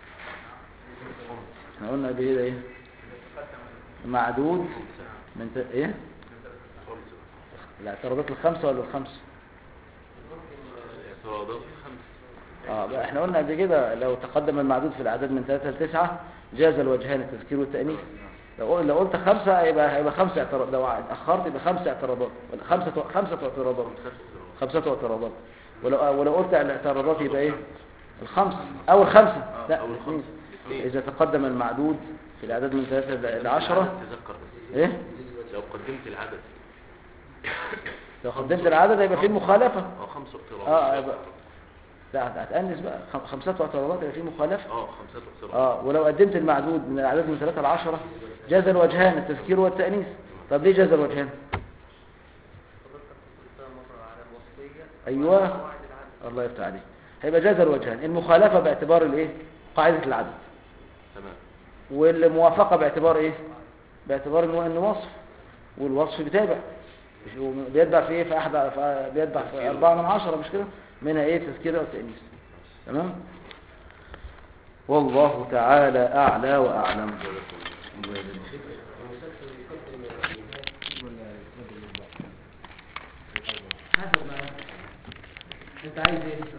احنا قلنا قبل كده ايه معدود من ت... ايه الاعتراضات الخمسة ولا الخمسة اعتراضات خمسة اه بقى احنا قلنا قبل كده لو تقدم المعدود في الاعداد من ثلاثة لتسعة جاز الوجهان التذكير والتأنيث لو قل- لو قلت خمسة يبقى هيبقى خمسة اعتراضات لو اتأخرت يبقى خمسة اعتراضات ولا خمسة خمسة اعتراضات خمسة اعتراضات ولو ولو قلت على الاعتراضات يبقى ايه الخمسة او الخمسة لا أو الاثنين الخمسة. اذا تقدم المعدود في الاعداد من ثلاثة لعشرة تذكر بس ايه لو قدمت العدد لو قدمت العدد هيبقى فيه مخالفة اه خمسة اقتراضات اه يبقى لا هتأنس بقى خم- خمسة اعتراضات يبقى فيه مخالفة اه خمسة اقتراضات اه ولو قدمت المعدود من الأعداد من ثلاثة لعشرة جاز الوجهان التذكير والتأنيث طب ليه جاز الوجهان حضرتك قلتها مرة على الوصفية أيوة. وعلى قواعد العدل الله يفتح عليك هيبقى جاز الوجهان المخالفة باعتبار الايه قاعدة العدد تمام والموافقة باعتبار ايه باعتبار انه انه وصف والوصف بيتابع مش هو بيتبع في ايه في احد في بيتبع في أربعة من عشرة مش كده منها ايه تذكير او تأنيث تمام والله تعالى اعلى واعلم الله يجزيك. حسب ما انت عايز ايه